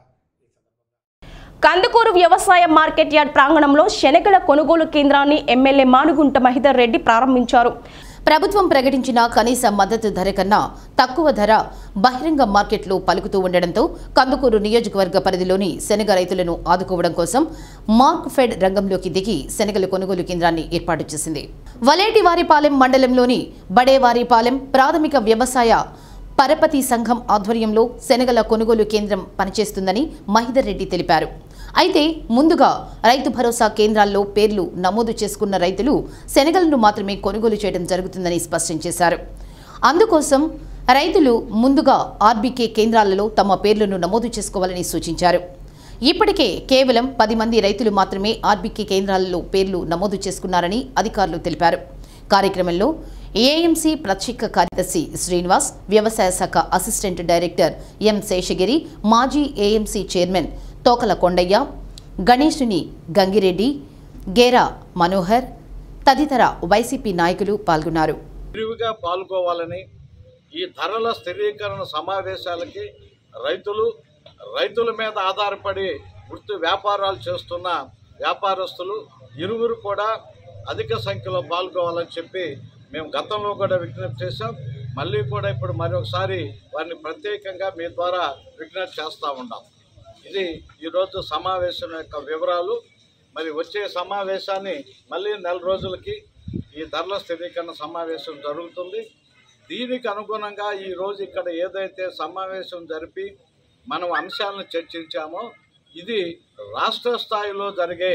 కందుకూరు వ్యవసాయ మార్కెట్ యార్డ్ ప్రాంగణంలో శనగల కొనుగోలు కేంద్రాన్ని ఎమ్మెల్యే మానుగుంట మహిదర్ రెడ్డి ప్రారంభించారు ప్రభుత్వం ప్రకటించిన కనీస మద్దతు ధర కన్నా తక్కువ ధర బహిరంగ మార్కెట్లో పలుకుతూ ఉండడంతో కందుకూరు నియోజకవర్గ పరిధిలోని శనగ రైతులను ఆదుకోవడం కోసం మార్క్ ఫెడ్ రంగంలోకి దిగి శనగల కొనుగోలు కేంద్రాన్ని ఏర్పాటు చేసింది వలేటివారిపాలెం మండలంలోని బడేవారిపాలెం ప్రాథమిక వ్యవసాయ పరపతి సంఘం ఆధ్వర్యంలో శనగల కొనుగోలు కేంద్రం పనిచేస్తుందని మహిదర్ రెడ్డి తెలిపారు అయితే ముందుగా రైతు భరోసా కేంద్రాల్లో పేర్లు నమోదు చేసుకున్న రైతులు శనగలను మాత్రమే కొనుగోలు చేయడం జరుగుతుందని స్పష్టం చేశారు అందుకోసం రైతులు ముందుగా ఆర్బీకే కేంద్రాలలో తమ పేర్లను నమోదు చేసుకోవాలని సూచించారు ఇప్పటికే కేవలం పది మంది రైతులు మాత్రమే ఆర్బీకే కేంద్రాలలో పేర్లు నమోదు చేసుకున్నారని అధికారులు తెలిపారు కార్యక్రమంలో ఏఎంసీ ప్రత్యేక కార్యదర్శి శ్రీనివాస్ వ్యవసాయ శాఖ అసిస్టెంట్ డైరెక్టర్ ఎం శేషగిరి మాజీ ఏఎంసీ చైర్మన్ తోకల కొండయ్య గణేశుని గంగిరెడ్డి గేరా మనోహర్ తదితర వైసీపీ నాయకులు పాల్గొన్నారు విరివిగా పాల్గొవాలని ఈ ధరల స్థిరీకరణ సమావేశాలకి రైతులు రైతుల మీద ఆధారపడి వృత్తి వ్యాపారాలు చేస్తున్న వ్యాపారస్తులు ఇరువురు కూడా అధిక సంఖ్యలో పాల్గొవాలని చెప్పి మేము గతంలో కూడా విజ్ఞప్తి చేశాం మళ్ళీ కూడా ఇప్పుడు మరొకసారి వారిని ప్రత్యేకంగా మీ ద్వారా విజ్ఞప్తి చేస్తూ ఉన్నాం ఇది ఈరోజు సమావేశం యొక్క వివరాలు మరి వచ్చే సమావేశాన్ని మళ్ళీ నెల రోజులకి ఈ ధరల స్థిరీకరణ సమావేశం జరుగుతుంది దీనికి అనుగుణంగా ఈ రోజు ఇక్కడ ఏదైతే సమావేశం జరిపి మనం అంశాలను చర్చించామో ఇది రాష్ట్ర స్థాయిలో జరిగే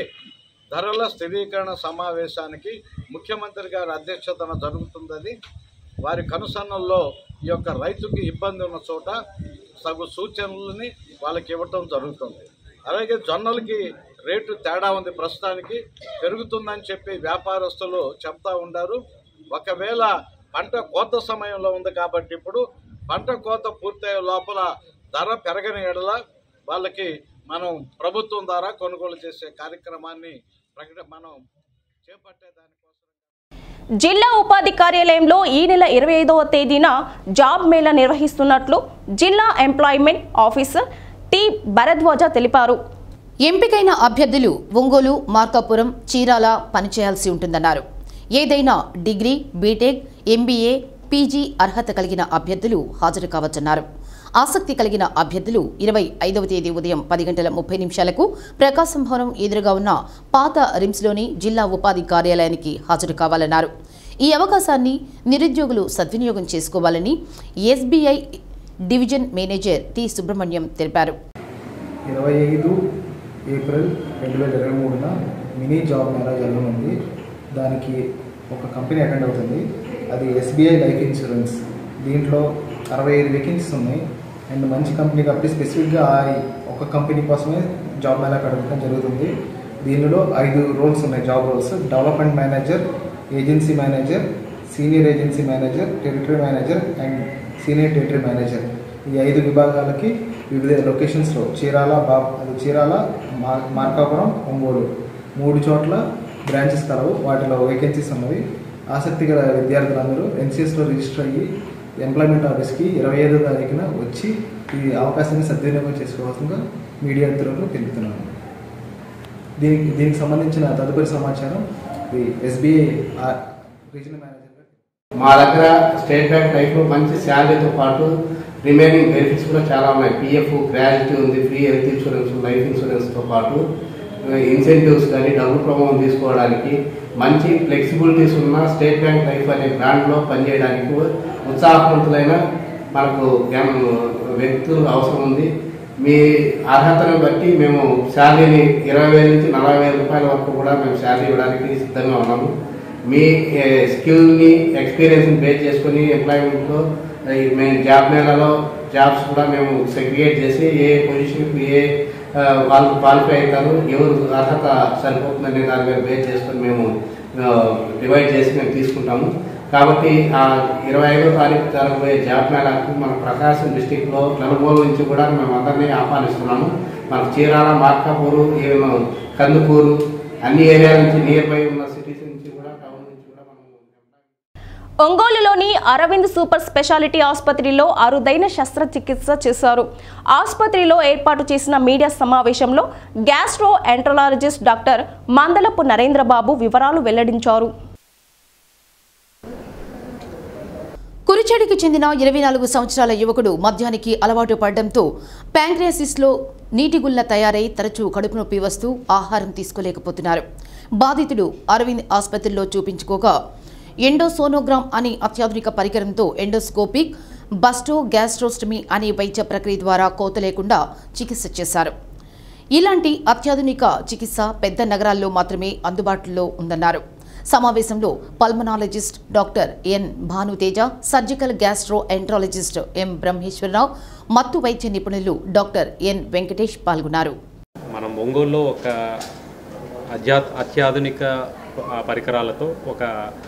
ధరల స్థిరీకరణ సమావేశానికి ముఖ్యమంత్రి గారి అధ్యక్షతన జరుగుతుందని వారి కనుసన్నల్లో ఈ యొక్క రైతుకి ఇబ్బంది ఉన్న చోట తగు సూచనలని వాళ్ళకి ఇవ్వటం జరుగుతుంది అలాగే జొన్నలకి రేటు తేడా ఉంది ప్రస్తుతానికి పెరుగుతుందని చెప్పి వ్యాపారస్తులు చెప్తా ఉండారు ఒకవేళ పంట కోత సమయంలో ఉంది కాబట్టి ఇప్పుడు పంట కోత పూర్తయ్యే లోపల ధర పెరగని ఎడల వాళ్ళకి మనం ప్రభుత్వం ద్వారా కొనుగోలు చేసే కార్యక్రమాన్ని ప్రకట మనం చేపట్టే దానికోసం జిల్లా ఉపాధి కార్యాలయంలో ఈ నెల ఇరవై ఐదవ తేదీన జాబ్ మేళా నిర్వహిస్తున్నట్లు జిల్లా ఎంప్లాయ్మెంట్ ఆఫీసర్ టి భరద్వాజ తెలిపారు ఎంపికైన అభ్యర్థులు ఒంగోలు మార్కాపురం చీరాల పనిచేయాల్సి ఉంటుందన్నారు ఏదైనా డిగ్రీ బీటెక్ ఎంబీఏ పీజీ అర్హత కలిగిన అభ్యర్థులు హాజరు కావచ్చన్నారు ఆసక్తి కలిగిన అభ్యర్థులు ఇరవై ఐదవ తేదీ ఉదయం పది గంటల ముప్పై నిమిషాలకు ప్రకాశం భవనం ఎదురుగా ఉన్న పాత రిమ్స్లోని జిల్లా ఉపాధి కార్యాలయానికి హాజరు కావాలన్నారు ఈ అవకాశాన్ని నిరుద్యోగులు సద్వినియోగం చేసుకోవాలని SBI division manager T Subrahmanyam తెలిపారు ఇరవై ఐదు ఏప్రిల్ రెండు వేల ఇరవై మూడున మినీ జాబ్ మేళా జరగనుంది దానికి ఒక కంపెనీ అటెండ్ అవుతుంది అది ఎస్బీఐ లైఫ్ ఇన్సూరెన్స్ దీంట్లో అరవై ఐదు వేకెన్సీస్ ఉన్నాయి అండ్ మంచి కంపెనీ కాబట్టి స్పెసిఫిక్గా ఆ ఒక కంపెనీ కోసమే జాబ్ మేళా పెట్టడం జరుగుతుంది దీనిలో ఐదు రోల్స్ ఉన్నాయి job roles development manager agency manager senior agency manager territory manager and senior territory manager ఈ ఐదు విభాగాలకి వివిధ లొకేషన్స్లో చీరాల బా అది చీరాల మా మార్కాపురం ఒంగోలు మూడు చోట్ల బ్రాంచెస్ కలవు వాటిలో వేకెన్సీస్ ఉన్నవి ఆసక్తి గల విద్యార్థులందరూ ఎన్సీఎస్లో రిజిస్టర్ అయ్యి ఎంప్లాయ్మెంట్ ఆఫీస్కి ఇరవై ఐదో తారీఖున వచ్చి ఈ అవకాశాన్ని సద్వినియోగం చేసుకోవాల్సిందిగా మీడియా మిత్రులకు తెలుపుతున్నాను దీనికి దీనికి సంబంధించిన తదుపరి సమాచారం ఈ ఎస్బీఐ రీజనల్ మేనేజర్ మా దగ్గర స్టేట్ బ్యాంక్ లైఫ్లో మంచి శాలరీతో పాటు రిమైనింగ్ బెనిఫిట్స్ కూడా చాలా ఉన్నాయి పిఎఫ్ గ్రాడ్యుటీ ఉంది ఫ్రీ హెల్త్ ఇన్సూరెన్స్ లైఫ్ ఇన్సూరెన్స్తో పాటు ఇన్సెంటివ్స్ కానీ డబ్బు ప్రభావం తీసుకోవడానికి మంచి ఫ్లెక్సిబిలిటీస్ ఉన్న స్టేట్ బ్యాంక్ లైఫ్ అనే బ్రాండ్లో పనిచేయడానికి ఉత్సాహవంతులైన మనకు ఎం- వ్యక్తులు అవసరం ఉంది మీ అర్హతను బట్టి మేము శాలరీని ఇరవై వేల నుంచి నలభై వేల రూపాయల వరకు కూడా మేము శాలరీ ఇవ్వడానికి సిద్ధంగా ఉన్నాము మీ ఏ, స్కిల్ని ఎక్స్పీరియన్స్ని బేస్ చేసుకొని ఎంప్లాయ్మెంట్లో ఈ మేము జాబ్ మేళాలో జాబ్స్ కూడా మేము సెగ్రిగేట్ చేసి ఏ పొజిషన్కి ఏ ఆ, వాళ్ళు క్వాలిఫై అవుతారు ఎవరు అర్హత సరిపోతుందనే దాని మీద బేస్ చేసుకొని మేము డివైడ్ చేసి మేము తీసుకుంటాము కాబట్టి ఆ ఇరవై ఐదో తారీఖు జరగబోయే జాబ్ మేళాకు మన ప్రకాశం డిస్టిక్లో నలుమూల నుంచి కూడా మేము అందరినీ ఆహ్వానిస్తున్నాము మనకు చీరాల మార్కాపూరు ఈవెన్ కందుకూరు అన్ని ఏరియాల నుంచి నియర్ బై ఉన్న సిటీస్ నుంచి కూడా టౌన్ నుంచి కూడా ఒంగోలులోని అరవింద్ సూపర్ స్పెషాలిటీ ఆసుపత్రిలో అరుదైన శస్త్రచికిత్స చేశారు ఆసుపత్రిలో ఏర్పాటు చేసిన మీడియా సమావేశంలో gastroenterologist doctor Mandalapu Narendrababu వివరాలు వెల్లడించారు కురిచేడికి చెందిన ఇరవై నాలుగు సంవత్సరాల యువకుడు మద్యానికి అలవాటు పడడంతో ప్యాంక్రియాసిస్లో నీటిగుల్ల తయారై తరచూ కడుపు నొప్పి వస్తూ ఆహారం తీసుకోలేకపోతున్నారు బాధితుడు అరవింద్ ఆసుపత్రిలో చూపించుకోగా ఎండోసోనోగ్రామ్ అనే అత్యాధునిక పరికరంతో ఎండోస్కోపిక్ బస్టో గ్యాస్ట్రోస్టమీ అనే వైద్య ప్రక్రియ ద్వారా కోత లేకుండా చికిత్స చేశారు ఇలాంటి అత్యాధునిక చికిత్స పెద్ద నగరాల్లో మాత్రమే అందుబాటులో ఉందన్నారు సమావేశంలో pulmonologist doctor N Bhanuteja surgical gastroenterologist M Brahmeswararao మత్తు వైద్య నిపుణులు డాక్టర్ ఎన్ వెంకటేష్ పాల్గొన్నారు మనం ఒంగోలులో ఒక అధ్యా అత్యాధునిక ఆ, పరికరాలతో ఒక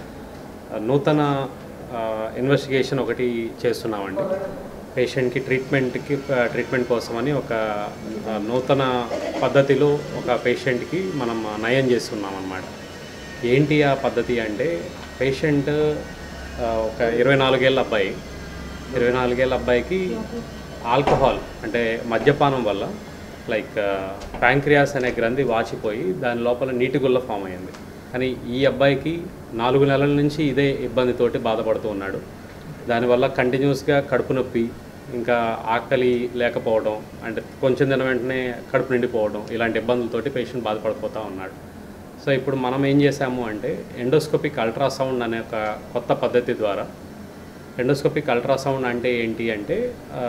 నూతన ఇన్వెస్టిగేషన్ ఒకటి చేస్తున్నామండి పేషెంట్కి ట్రీట్మెంట్కి ట్రీట్మెంట్ కోసమని ఒక ఆ, నూతన పద్ధతిలో ఒక పేషెంట్కి మనం నయం చేస్తున్నాం అన్నమాట ఏంటి ఆ పద్ధతి అంటే పేషెంట్ ఆ, ఒక ఇరవై నాలుగేళ్ళ అబ్బాయి ఇరవై నాలుగేళ్ళ అబ్బాయికి ఆల్కహాల్ అంటే మద్యపానం వల్ల లైక్ ప్యాంక్రియాస్ అనే గ్రంథి వాచిపోయి దాని లోపల నీటి గుల్ల ఫామ్ అయింది కానీ ఈ అబ్బాయికి నాలుగు నెలల నుంచి ఇదే ఇబ్బందితోటి బాధపడుతూ ఉన్నాడు దానివల్ల కంటిన్యూస్గా కడుపు నొప్పి ఇంకా ఆకలి లేకపోవడం అంటే కొంచెం తిన వెంటనే కడుపు నిండిపోవడం ఇలాంటి ఇబ్బందులతోటి పేషెంట్ బాధపడిపోతూ ఉన్నాడు సో ఇప్పుడు మనం ఏం చేసాము అంటే ఎండోస్కోపిక్ అల్ట్రాసౌండ్ అనే ఒక కొత్త పద్ధతి ద్వారా ఎండోస్కోపిక్ అల్ట్రాసౌండ్ అంటే ఏంటి అంటే ఆ,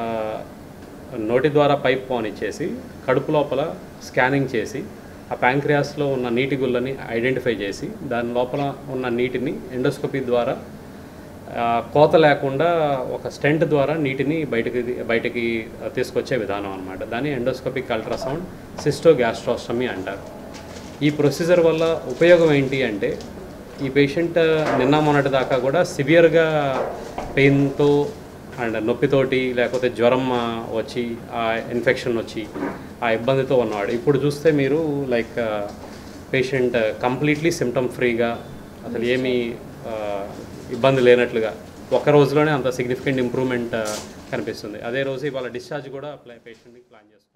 నోటి ద్వారా పైప్ ఫోన్ ఇచ్చేసి కడుపు లోపల స్కానింగ్ చేసి ఆ ప్యాంక్రియాస్లో ఉన్న నీటి గుల్లని ఐడెంటిఫై చేసి దాని లోపల ఉన్న నీటిని ఎండోస్కోపీ ద్వారా ఆ, కోత లేకుండా ఒక స్టెంట్ ద్వారా నీటిని బయటకి బయటకి తీసుకొచ్చే విధానం అనమాట దాన్ని ఎండోస్కోపిక్ అల్ట్రాసౌండ్ సిస్టో గ్యాస్ట్రోస్టమీ అంటారు ఈ ప్రొసీజర్ వల్ల ఉపయోగం ఏంటి అంటే ఈ పేషెంట్ నిన్న మొన్నటి దాకా కూడా సివియర్గా పెయిన్తో అండ్ నొప్పితోటి లేకపోతే జ్వరం ఆ, వచ్చి ఆ ఇన్ఫెక్షన్ వచ్చి ఆ ఇబ్బందితో ఉన్నవాడు ఇప్పుడు చూస్తే మీరు లైక్ పేషెంట్ కంప్లీట్లీ సిమ్టమ్ ఫ్రీగా అసలు ఏమీ ఆ, ఇబ్బంది లేనట్లుగా ఒక రోజులోనే అంత సిగ్నిఫికెంట్ ఇంప్రూవ్మెంట్ కనిపిస్తుంది అదే రోజు ఇవాళ డిశ్చార్జ్ కూడా పేషెంట్కి ప్లాన్ చేస్తున్నాం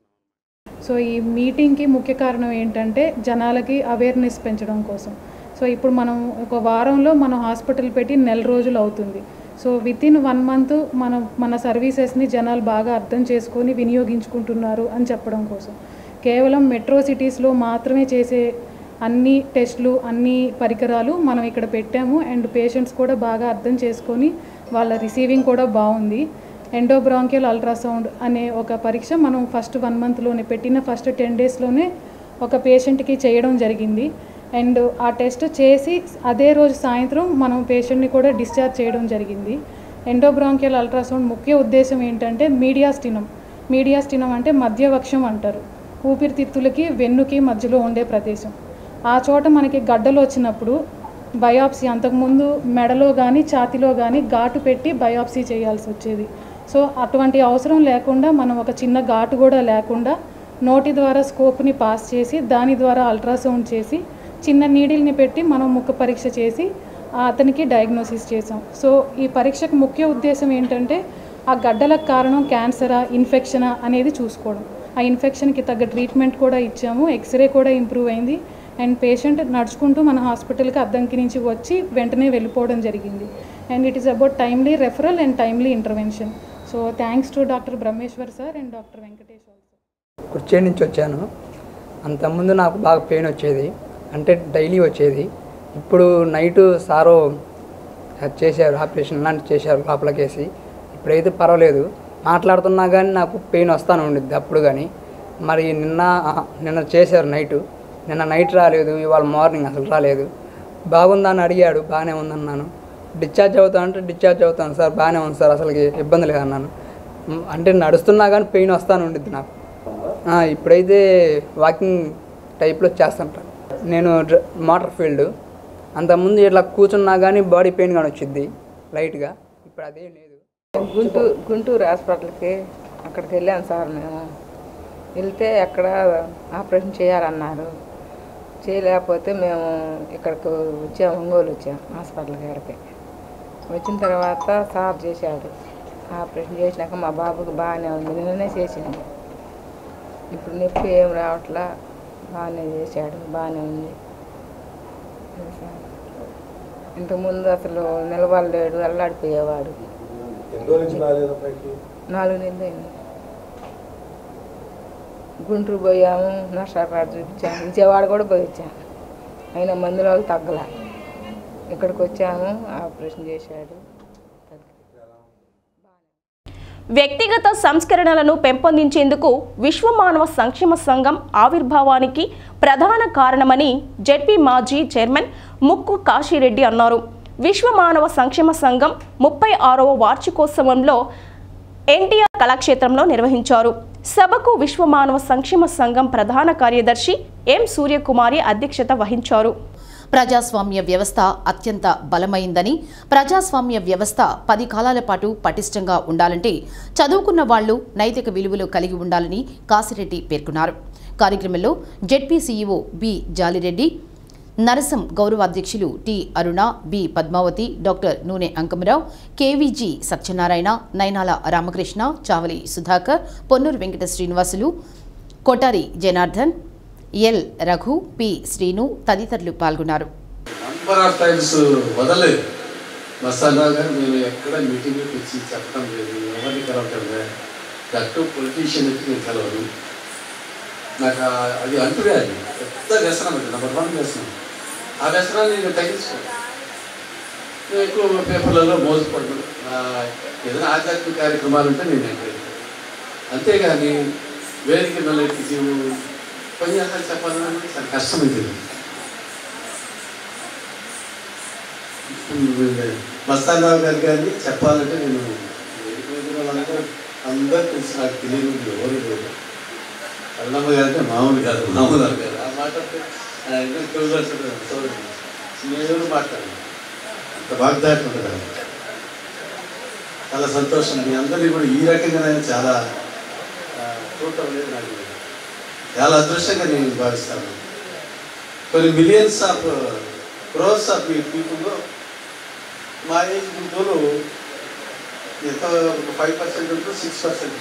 సో ఈ మీటింగ్కి ముఖ్య కారణం ఏంటంటే జనాలకి అవేర్నెస్ పెంచడం కోసం సో ఇప్పుడు మనం ఒక వారంలో మనం హాస్పిటల్ పెట్టి నెల రోజులు అవుతుంది so within one month మనం మన సర్వీసెస్ని జనాలు బాగా అర్థం చేసుకొని వినియోగించుకుంటున్నారు అని చెప్పడం కోసం కేవలం మెట్రో సిటీస్లో మాత్రమే చేసే అన్ని టెస్ట్లు అన్ని పరికరాలు మనం ఇక్కడ పెట్టాము అండ్ పేషెంట్స్ కూడా బాగా అర్థం చేసుకొని వాళ్ళ రిసీవింగ్ కూడా బాగుంది ఎండోబ్రాంకియల్ అల్ట్రాసౌండ్ అనే ఒక పరీక్ష మనం ఫస్ట్ వన్ మంత్లోనే పెట్టిన ఫస్ట్ టెన్ డేస్లోనే ఒక పేషెంట్కి చేయడం జరిగింది అండ్ ఆ టెస్ట్ చేసి అదే రోజు సాయంత్రం మనం పేషెంట్ని కూడా డిశ్చార్జ్ చేయడం జరిగింది ఎండోబ్రాంకియల్ అల్ట్రాసౌండ్ ముఖ్య ఉద్దేశం ఏంటంటే మీడియాస్టినం మీడియాస్టినం అంటే మధ్యవక్షం అంటారు ఊపిరితిత్తులకి వెన్నుకి మధ్యలో ఉండే ప్రదేశం ఆ చోట మనకి గడ్డలు వచ్చినప్పుడు బయాప్సీ అంతకుముందు మెడలో కానీ ఛాతిలో కానీ ఘాటు పెట్టి బయాప్సీ చేయాల్సి వచ్చేది సో అటువంటి అవసరం లేకుండా మనం ఒక చిన్న ఘాటు కూడా లేకుండా నోటి ద్వారా స్కోప్ని పాస్ చేసి దాని ద్వారా అల్ట్రాసౌండ్ చేసి చిన్న నీడిల్ని పెట్టి మనం ముఖ పరీక్ష చేసి ఆ అతనికి డయాగ్నోసిస్ చేసాం సో ఈ పరీక్షకు ముఖ్య ఉద్దేశం ఏంటంటే ఆ గడ్డలకు కారణం క్యాన్సరా ఇన్ఫెక్షనా అనేది చూసుకోవడం ఆ ఇన్ఫెక్షన్కి తగ్గ ట్రీట్మెంట్ కూడా ఇచ్చాము ఎక్స్రే కూడా ఇంప్రూవ్ అయింది అండ్ పేషెంట్ నడుచుకుంటూ మన హాస్పిటల్కి అద్దంకి నుంచి వచ్చి వెంటనే వెళ్ళిపోవడం జరిగింది and it is about timely referral and timely intervention so thanks to doctor Brahmeswar sir and doctor Venkatesh కుర్చీ నుంచి వచ్చాను అంతకుముందు నాకు బాగా పెయిన్ వచ్చేది అంటే డైలీ వచ్చేది ఇప్పుడు నైటు సారు అది చేశారు ఆపరేషన్ లాంటి చేశారు లోపలికేసి ఇప్పుడైతే పర్వాలేదు మాట్లాడుతున్నా కానీ నాకు పెయిన్ వస్తాను ఉండిద్ది అప్పుడు కానీ మరి నిన్న ఆహా, నిన్న చేశారు నైటు నిన్న నైట్ రాలేదు ఇవాళ మార్నింగ్ అసలు రాలేదు బాగుందా అని అడిగాడు బాగానే ఉందన్నాను డిశ్చార్జ్ అవుతా అంటే డిశ్చార్జ్ అవుతాను సార్ బాగానే ఉంది సార్ అసలుకి ఇబ్బంది లేదన్నాను మ్, అంటే నడుస్తున్నా కానీ పెయిన్ వస్తాను ఉండిద్ది నాకు ఆ, ఇప్పుడైతే వాకింగ్ టైప్లో చేస్తుంటాను నేను డ్ర- మోటార్ ఫీల్డ్ అంతకుముందు ఇట్లా కూర్చున్నా కానీ బాడీ పెయిన్ కానీ వచ్చింది లైట్గా ఇప్పుడు అదేం లేదు గుంటూరు గుంటూరు హాస్పిటల్కి అక్కడికి వెళ్ళాం సార్ మేము వెళ్తే అక్కడ ఆపరేషన్ చేయాలన్నారు చేయలేకపోతే మేము ఇక్కడికి వచ్చాము ఒంగోలు వచ్చాం హాస్పిటల్ కాడికి వచ్చిన తర్వాత సార్ చేశాడు ఆపరేషన్ చేసినాక మా బాబుకి బాగానే ఉంది నిన్ననే చేసింది ఇప్పుడు నొప్పి ఏం రావట్లా బాగానే చేశాడు బాగానే ఉంది అది సార్. ఇంతకుముందు అసలు నిలబడలేడు అల్లాడిపోయేవాడు నాలుగు నెలలు అయింది గుంటూరు పోయాము నర్సాపేట చూపించాము విజయవాడ కూడా పోయి వచ్చాము అయినా మందులో తగ్గల ఇక్కడికి వచ్చాము ఆపరేషన్ చేశాడు వ్యక్తిగత సంస్కరణలను పెంపొందించేందుకు విశ్వ మానవ సంక్షేమ సంఘం ఆవిర్భావానికి ప్రధాన కారణమని జెడ్పీ మాజీ చైర్మన్ ముక్కు కాశీరెడ్డి అన్నారు విశ్వ మానవ సంక్షేమ సంఘం ముప్పై ఆరవ వార్షికోత్సవంలో ఎన్టీఆర్ కళాక్షేత్రంలో నిర్వహించారు సభకు విశ్వ మానవ సంక్షేమ సంఘం ప్రధాన కార్యదర్శి ఎం సూర్యకుమారి అధ్యక్షత వహించారు ప్రజాస్వామ్య వ్యవస్థ అత్యంత బలమైందని ప్రజాస్వామ్య వ్యవస్థ పది కాలాల పాటు పటిష్టంగా ఉండాలంటే చదువుకున్న వాళ్లు నైతిక విలువలు కలిగి ఉండాలని కాసిరెడ్డి పేర్కొన్నారు కార్యక్రమంలో జెడ్పీ సీఈఓ బి జాలిరెడ్డి నరసం గౌరవ అధ్యక్షులు T Aruna B Padmavathi doctor Nune Ankamarao KVG Satyanarayana Nainala Ramakrishna Chavali Sudhakar Ponnuru Venkata Srinivasulu Kotari Janardhan L Raghu P Srinu తదితరులు పాల్గొన్నారు నంబర్ ఆఫ్ టైమ్స్ వదలలేదు మస్తానరావు గారు మేము ఎక్కడ మీటింగ్ వచ్చి చెప్పడం లేదు ఎవరిని కలవటం లేదు కరెక్ట్ పొలిటీషియన్ వచ్చి నేను కలవను నాకు ఆ- అది అంటువ్యాధి పెద్ద వ్యసనం అది నెంబర్ వన్ వ్యసనం ఆ వ్యసనాన్ని నేను తగ్గించుకోను నేను ఎక్కువ పేపర్లలో మోసపడను ఆ, ఏదైనా ఆధ్యాత్మిక కార్యక్రమాలు ఉంటే నేను ఎంకరేజ్ అంతేగాని వేదిక వెళ్ళి ఉపన్యాసాలు చెప్పాలన్నా చాలా కష్టమైంది మస్తానరావు గారు కానీ చెప్పాలంటే నేను వేదిక మీద ఉన్న వాళ్ళందరూ అందరూ తెలుసు నాకు తెలియదు ఎవరు లేరు అల్లమ్మ గారు అంటే మామూలు కాదు మామూలు గారు ఆ మాట అంటే ఆయన క్లోజర్స్ నేను మాట్లాడాను అంత వాగ్దాటి ఉంటుంది ఆయన. చాలా సంతోషం మీ అందరినీ కూడా ఈ రకంగా నేను చాలా ఆ, చూడటం అనేది నాకు చాలా అదృష్టంగా నేను భావిస్తాను కొన్ని millions of crores of people మా ఏజ్ గ్రూపులు ఎంత ఫైవ్ పర్సెంట్ ఉంటుంది six percent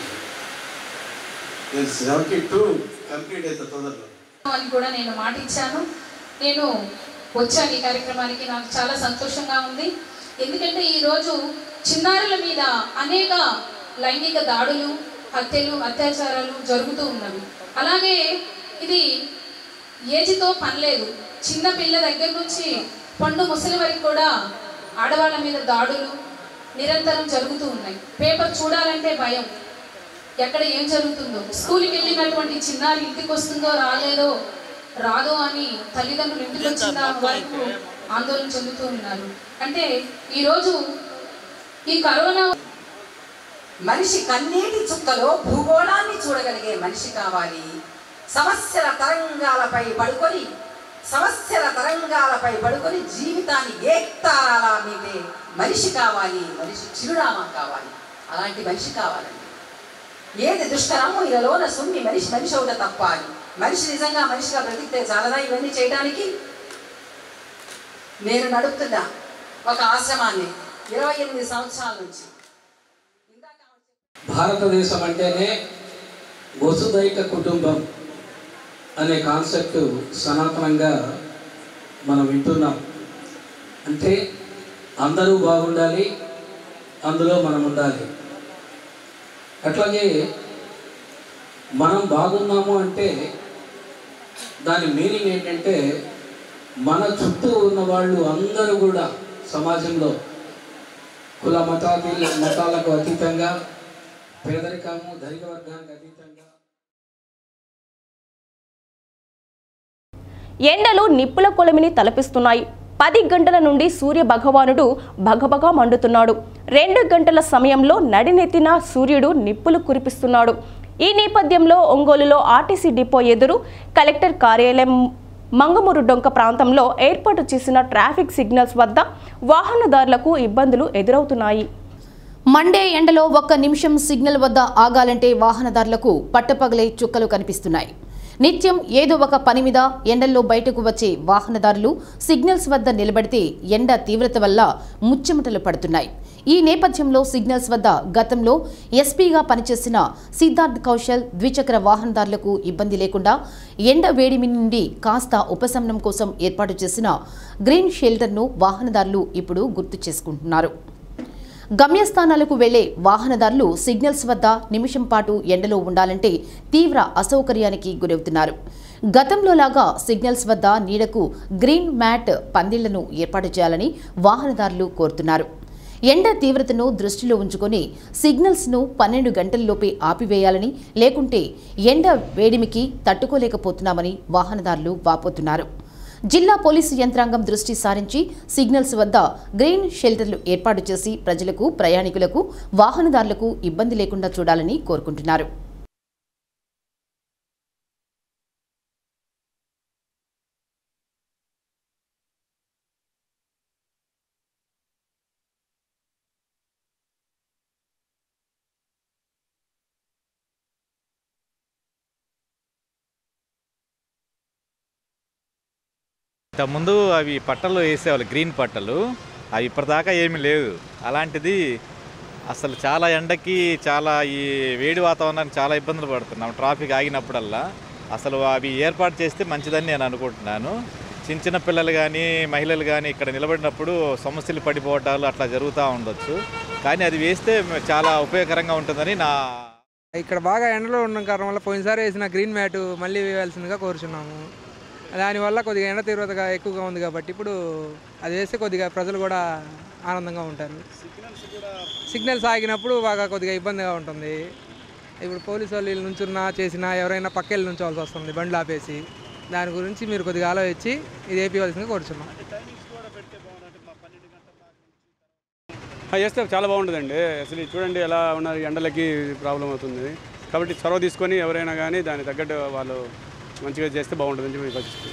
seventy two complete అవుతుంది తొందరలో అని కూడా నేను మాట ఇచ్చాను నేను వచ్చాను ఈ కార్యక్రమానికి నాకు చాలా సంతోషంగా ఉంది ఎందుకంటే ఈరోజు చిన్నారుల మీద అనేక లైంగిక దాడులు హత్యలు అత్యాచారాలు జరుగుతూ ఉన్నవి అలాగే ఇది ఏజ్తో పనిలేదు చిన్న పిల్ల దగ్గర నుంచి పండు ముసలి వరకు కూడా ఆడవాళ్ళ మీద దాడులు నిరంతరం జరుగుతూ ఉన్నాయి పేపర్ చూడాలంటే భయం ఎక్కడ ఏం జరుగుతుందో స్కూల్కి వెళ్ళినటువంటి చిన్నారి ఇంటికి వస్తుందో రాలేదో రాదో అని తల్లిదండ్రులు ఇంటికి వచ్చిన వరకు ఆందోళన చెందుతూ ఉన్నారు అంటే ఈరోజు ఈ కరోనా మనిషి కన్నీటి చుక్కలో భూగోళాన్ని చూడగలిగే మనిషి కావాలి సమస్యల తరంగాలపై పడుకొని సమస్యల తరంగాలపై పడుకొని జీవితాన్ని ఏక్తారాలా మీదే మనిషి కావాలి మనిషి చిరునామా కావాలి అలాంటి మనిషి కావాలండి ఏది దుష్కరమో ఇలాలోన సుమ్మి మనిషి మనిషి అవుట తప్ప అని మనిషి నిజంగా మనిషిగా బ్రతికితే చాలదా ఇవన్నీ చేయడానికి నేను నడుపుతున్నా ఒక ఆశ్రమాన్ని ఇరవై ఎనిమిది సంవత్సరాల నుంచి భారతదేశం అంటేనే వసుదైక కుటుంబం అనే కాన్సెప్ట్ సనాతనంగా మనం వింటున్నాం అంటే అందరూ బాగుండాలి అందులో మనం ఉండాలి అట్లాగే మనం బాగున్నాము అంటే దాని మీనింగ్ ఏంటంటే మన చుట్టూ ఉన్న వాళ్ళు అందరూ కూడా సమాజంలో కుల మతాది మతాలకు అతీతంగా పేదరికము ధనిక వర్గానికి అతీతంగా ఎండలు నిప్పుల కొలిమిని తలపిస్తున్నాయి పది గంటల నుండి సూర్య భగవానుడు భగభగా మండుతున్నాడు రెండు గంటల సమయంలో నడినెత్తిన సూర్యుడు నిప్పులు కురిపిస్తున్నాడు ఈ నేపథ్యంలో ఒంగోలులో ఆర్టీసీ డిపో ఎదురు కలెక్టర్ కార్యాలయం మంగమూరు డొంక ప్రాంతంలో ఏర్పాటు చేసిన ట్రాఫిక్ సిగ్నల్స్ వద్ద వాహనదారులకు ఇబ్బందులు ఎదురవుతున్నాయి మండే ఎండలో ఒక్క నిమిషం సిగ్నల్ వద్ద ఆగాలంటే వాహనదారులకు పట్టపగలే చుక్కలు కనిపిస్తున్నాయి నిత్యం ఏదో ఒక పని మీద ఎండల్లో బయటకు వచ్చే వాహనదారులు సిగ్నల్స్ వద్ద నిలబడితే ఎండ తీవ్రత వల్ల ముచ్చెమటలు పడుతున్నాయి ఈ నేపథ్యంలో సిగ్నల్స్ వద్ద గతంలో ఎస్పీగా పనిచేసిన సిద్ధార్థ్ కౌశల్ ద్విచక్ర వాహనదారులకు ఇబ్బంది లేకుండా ఎండ వేడిమి నుండి కాస్త ఉపశమనం కోసం ఏర్పాటు చేసిన గ్రీన్ షెల్టర్ను వాహనదారులు ఇప్పుడు గుర్తు చేసుకుంటున్నారు గమ్యస్థానాలకు వెళ్లే వాహనదారులు సిగ్నల్స్ వద్ద నిమిషం పాటు ఎండలో ఉండాలంటే తీవ్ర అసౌకర్యానికి గురవుతున్నారు గతంలో లాగా సిగ్నల్స్ వద్ద నీడకు గ్రీన్ మ్యాట్ పందిళ్లను ఏర్పాటు చేయాలని వాహనదారులు కోరుతున్నారు ఎండ తీవ్రతను దృష్టిలో ఉంచుకొని సిగ్నల్స్ను పన్నెండు గంటల్లోపే ఆపివేయాలని లేకుంటే ఎండ వేడిమికి తట్టుకోలేకపోతున్నామని వాహనదారులు వాపోతున్నారు జిల్లా పోలీసు యంత్రాంగం దృష్టి సారించి సిగ్నల్స్ వద్ద గ్రీన్ షెల్టర్లు ఏర్పాటు చేసి ప్రజలకు ప్రయాణికులకు వాహనదారులకు ఇబ్బంది లేకుండా చూడాలని కోరుకుంటున్నారు ముందు అవి పట్టలు వేసేవాళ్ళు గ్రీన్ పట్టలు అవి ఇప్పటిదాకా ఏమీ లేదు అలాంటిది అసలు చాలా ఎండకి చాలా ఈ వేడి వాతావరణానికి చాలా ఇబ్బందులు పడుతున్నాం ట్రాఫిక్ ఆగినప్పుడల్లా అసలు అవి ఏర్పాటు చేస్తే మంచిదని నేను అనుకుంటున్నాను చిన్న చిన్న పిల్లలు కానీ మహిళలు కానీ ఇక్కడ నిలబడినప్పుడు సమస్యలు పడిపోవటాలు అట్లా జరుగుతూ ఉండొచ్చు కానీ అది వేస్తే చాలా ఉపయోగకరంగా ఉంటుందని నా ఇక్కడ బాగా ఎండలో ఉండడం కారణం వల్ల పోయినసారి వేసిన గ్రీన్ మ్యాట్ మళ్ళీ వేయాల్సిందిగా కోరుచున్నాము దానివల్ల కొద్దిగా ఎండ తీవ్రతగా ఎక్కువగా ఉంది కాబట్టి ఇప్పుడు అది వేస్తే కొద్దిగా ప్రజలు కూడా ఆనందంగా ఉంటారు సిగ్నల్స్ ఆగినప్పుడు బాగా కొద్దిగా ఇబ్బందిగా ఉంటుంది ఇప్పుడు పోలీసు వాళ్ళు వీళ్ళు నుంచున్నా చేసినా ఎవరైనా పక్కెళ్ళి నుంచోవాల్సి వస్తుంది బండ్లు ఆపేసి దాని గురించి మీరు కొద్దిగా ఆలోచించి ఇది వేపివలసిందిగా కోరుచున్నాం ఆ, చేస్తే చాలా బాగుంటుందండి అసలు ఇది చూడండి ఎలా ఉన్నది ఎండలకి ప్రాబ్లం అవుతుంది కాబట్టి చొరవ తీసుకొని ఎవరైనా కానీ దానికి తగ్గట్టు వాళ్ళు మంచిగా చేస్తే బాగుంటుందని చెప్పి మీకు వచ్చింది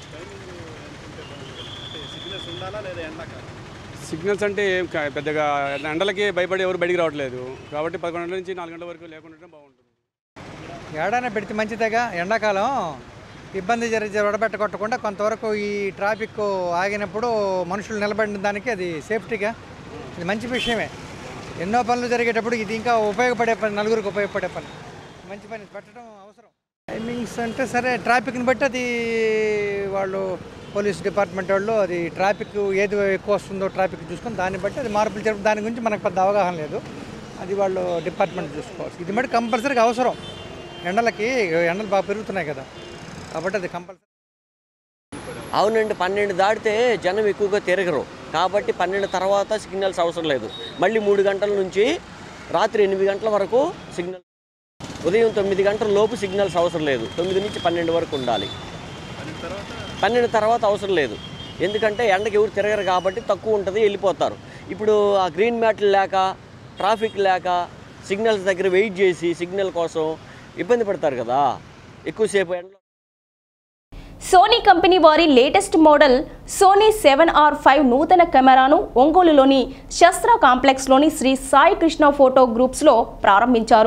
సిగ్నల్స్ ఉండాలా లేదా ఎండాక సిగ్నల్స్ అంటే ఏం కా- పెద్దగా ఎండలకి భయపడి ఎవరు బయటికి రావట్లేదు కాబట్టి పదకొండు గంటల నుంచి నాలుగు గంటల వరకు లేకుండా బాగుంటుంది ఏడాన పెడితే మంచిదేగా ఎండాకాలం ఇబ్బంది జరిగి వడబెట్టకొట్టకుండా కొంతవరకు ఈ ట్రాఫిక్ ఆగినప్పుడు మనుషులు నిలబడిన దానికి అది సేఫ్టీగా ఇది మంచి విషయమే ఎన్నో పనులు జరిగేటప్పుడు ఇది ఇంకా ఉపయోగపడే పని నలుగురికి ఉపయోగపడే పని మంచి పని పెట్టడం అవసరం టైమింగ్స్ అంటే సరే ట్రాఫిక్ని బట్టి అది వాళ్ళు పోలీస్ డిపార్ట్మెంట్ వాళ్ళు అది ట్రాఫిక్ ఏది ఎక్కువ వస్తుందో ట్రాఫిక్ చూసుకొని దాన్ని బట్టి అది మార్పులు జరుపు దాని గురించి మనకు పెద్ద అవగాహన లేదు అది వాళ్ళు డిపార్ట్మెంట్ చూసుకోవచ్చు ఇది మట్టి కంపల్సరీగా అవసరం ఎండలకి ఎండలు బాగా పెరుగుతున్నాయి కదా కాబట్టి అది కంపల్సరీ అవునండి పన్నెండు దాటితే జనం ఎక్కువగా తిరగరు కాబట్టి పన్నెండు తర్వాత సిగ్నల్స్ అవసరం లేదు మళ్ళీ మూడు గంటల నుంచి రాత్రి ఎనిమిది గంటల వరకు సిగ్నల్ ఉదయం తొమ్మిది గంటల లోపు సిగ్నల్స్ అవసరం లేదు తొమ్మిది నుంచి పన్నెండు వరకు ఉండాలి పన్నెండు తర్వాత అవసరం లేదు ఎందుకంటే ఎండకి ఎవరు తిరగరు కాబట్టి తక్కువ ఉంటుంది వెళ్ళిపోతారు ఇప్పుడు ఆ గ్రీన్ మ్యాట్లు లేక ట్రాఫిక్ లేక సిగ్నల్స్ దగ్గర వెయిట్ చేసి సిగ్నల్ కోసం ఇబ్బంది పడతారు కదా ఎక్కువసేపు ఎండ సోనీ కంపెనీ వారి latest model Sony seven R five నూతన కెమెరాను ఒంగోలులోని శస్త్ర కాంప్లెక్స్లోని శ్రీ సాయి కృష్ణ ఫోటో గ్రూప్స్లో ప్రారంభించారు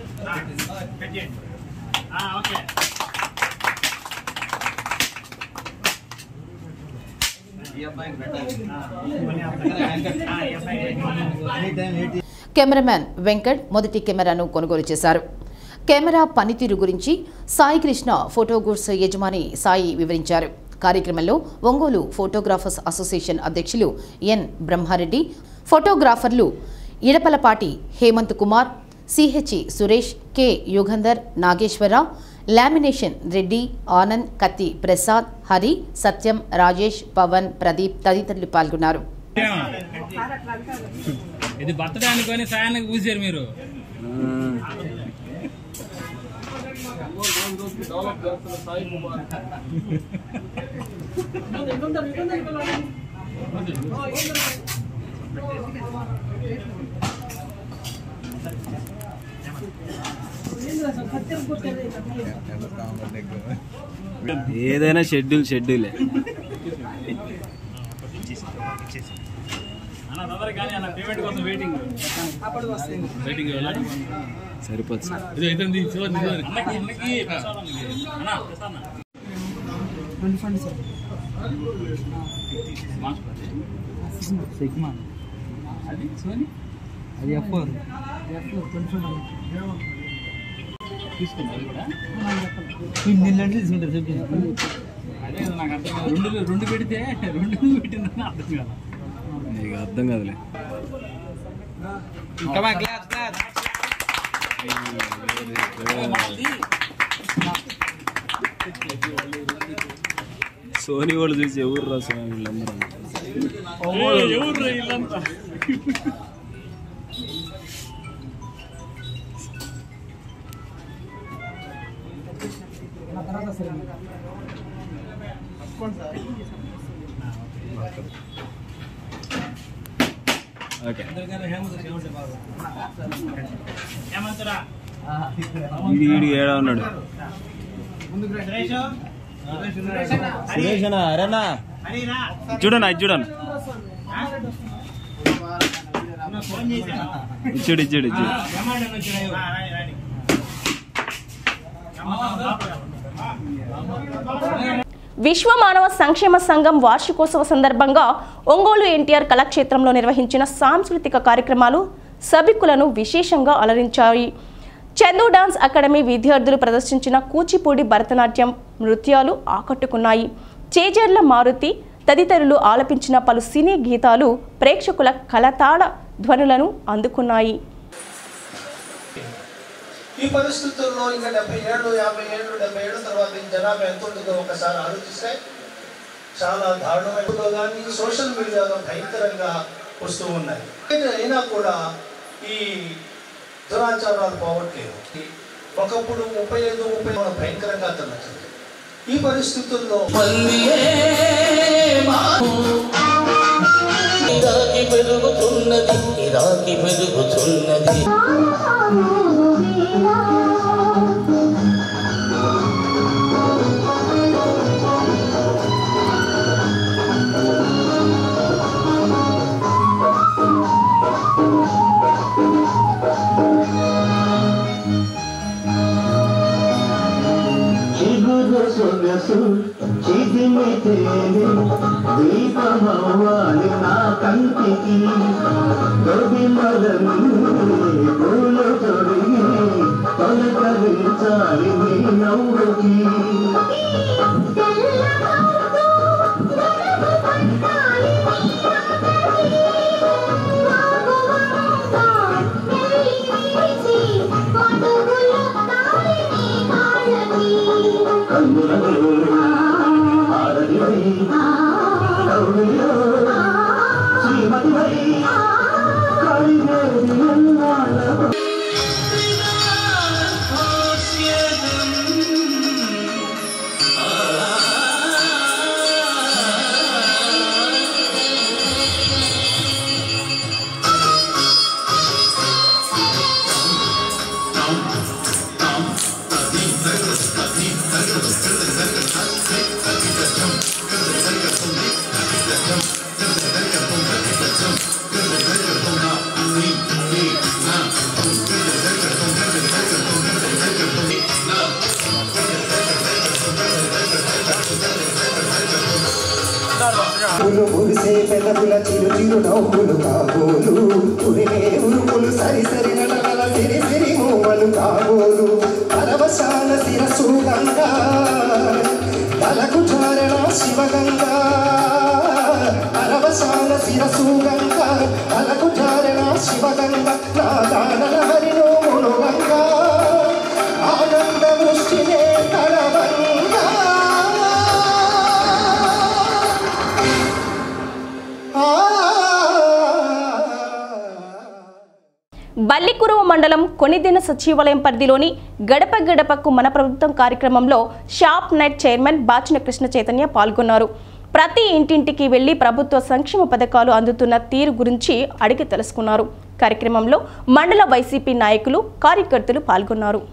కెమెరామ్యాన్ వెంకట్ మొదటి కెమెరాను కొనుగోలు చేశారు కెమెరా పనితీరు గురించి సాయి కృష్ణ ఫోటోగ్రూప్స్ యజమాని సాయి వివరించారు కార్యక్రమంలో ఒంగోలు ఫోటోగ్రాఫర్స్ అసోసియేషన్ అధ్యక్షులు ఎన్ బ్రహ్మారెడ్డి ఫోటోగ్రాఫర్లు Idapalapati Hemanth Kumar CH Suresh K Yugandhar Nageswararao lamination Reddy Anand Katti Prasad Hari సత్యం రాజేష్ పవన్ ప్రదీప్ తదితరులు పాల్గొన్నారు ఇది బర్త్డే అనుకొని సాయానికి పూసారు మీరు ఏదైనా షెడ్యూల్ షెడ్యూలే అన్న తొందరగా కానీ అన్న పేమెంట్ కోసం వెయిటింగ్ వెయిటింగ్ సరిపోతుంది సార్ ఇది అవుతుంది చూడండి చూడండి అన్నకి అన్నకి అన్న తెస్తానా సిగ్మా అది సోని అది ఎఫ్ ఫోర్ తీసుకుందా అది కూడా ఇన్ని లెంట్లు తీసుకుంటారు చెప్పి అదే నాకు అర్థం కాదు రెండు రెండు పెడితే రెండు పెట్టిందని అర్థం కాదు నీకు అర్థం కాదులే Come on, claps, claps. Sony వాళ్ళు చూసి ఎవరు రా స్వామి వీళ్ళందరూ ఎవరు ఇల్లంతా ఓకే ఏమంటారా ఈడి ఈడి ఏడా ఉన్నాడు సురేష్ అన్న అరేనా చూడన్నా ఇది చూడన్నా ఇచ్చాడు ఇచ్చాడు ఇచ్చాడు విశ్వ మానవ సంక్షేమ సంఘం వార్షికోత్సవ సందర్భంగా ఒంగోలు ఎన్టీఆర్ కళాక్షేత్రంలో నిర్వహించిన సాంస్కృతిక కార్యక్రమాలు సభికులను విశేషంగా అలరించాయి చందు డాన్స్ అకాడమీ విద్యార్థులు ప్రదర్శించిన కూచిపూడి భరతనాట్యం నృత్యాలు ఆకట్టుకున్నాయి చేజర్ల మారుతి తదితరులు ఆలపించిన పలు సినీ గీతాలు ప్రేక్షకుల కలతాళ ధ్వనులను అందుకున్నాయి ఈ పరిస్థితుల్లో ఇంకా డెబ్బై ఏళ్ళు యాభై ఏళ్ళు డెబ్బై ఏళ్ళ తర్వాత ఈ జనాభా ఎంత ఉంటుందో ఒకసారి ఆలోచిస్తే చాలా దారుణమైనతో కానీ సోషల్ మీడియాలో భయంకరంగా వస్తూ ఉన్నాయి అయితే అయినా కూడా ఈ దురాచారాలు పోవట్లేదు ఒకప్పుడు ముప్పై ఐదు ముప్పై ఆరు భయంకరంగా తగ్గుతుంది ఈ పరిస్థితుల్లో ఇరాకి పెరుగుతున్నది ఇరాకి పెరుగుతున్నది చిగురు సొగసు దీపమవ్వాలి నా కంటికి గోవిందలన్నీ పూలు తొడిగి పలకరించాలి నీ నవ్వుకి కన్నులలో ఆరడివై కౌగిలిలో శ్రీమతివై కలిగేది ఎన్నాళ్ళకు పులు మురిసే పెదవుల చిరు చిరు నవ్వులు కాబోలు ఉరిమే ఉరుములు సరి సరి నటనల సిరి సిరి మూవలు కాబోలు పరవశాల శిరసు గంగా తలకు చారణ శివగంగా పరవశాల శిరసు గంగా తలకు చారణ శివగంగ నా దానల హరినో మును గంగా ఆనంద వృష్టినే కళవంగా బల్లికురువ మండలం కొనిదిన సచివాలయం పరిధిలోని గడప గడపకు మన ప్రభుత్వం కార్యక్రమంలో shop night chairman Bachina Krishna Chaitanya పాల్గొన్నారు ప్రతి ఇంటింటికి వెళ్లి ప్రభుత్వ సంక్షేమ పథకాలు అందుతున్న తీరు గురించి అడిగి తెలుసుకున్నారు కార్యక్రమంలో మండల వైసీపీ నాయకులు కార్యకర్తలు పాల్గొన్నారు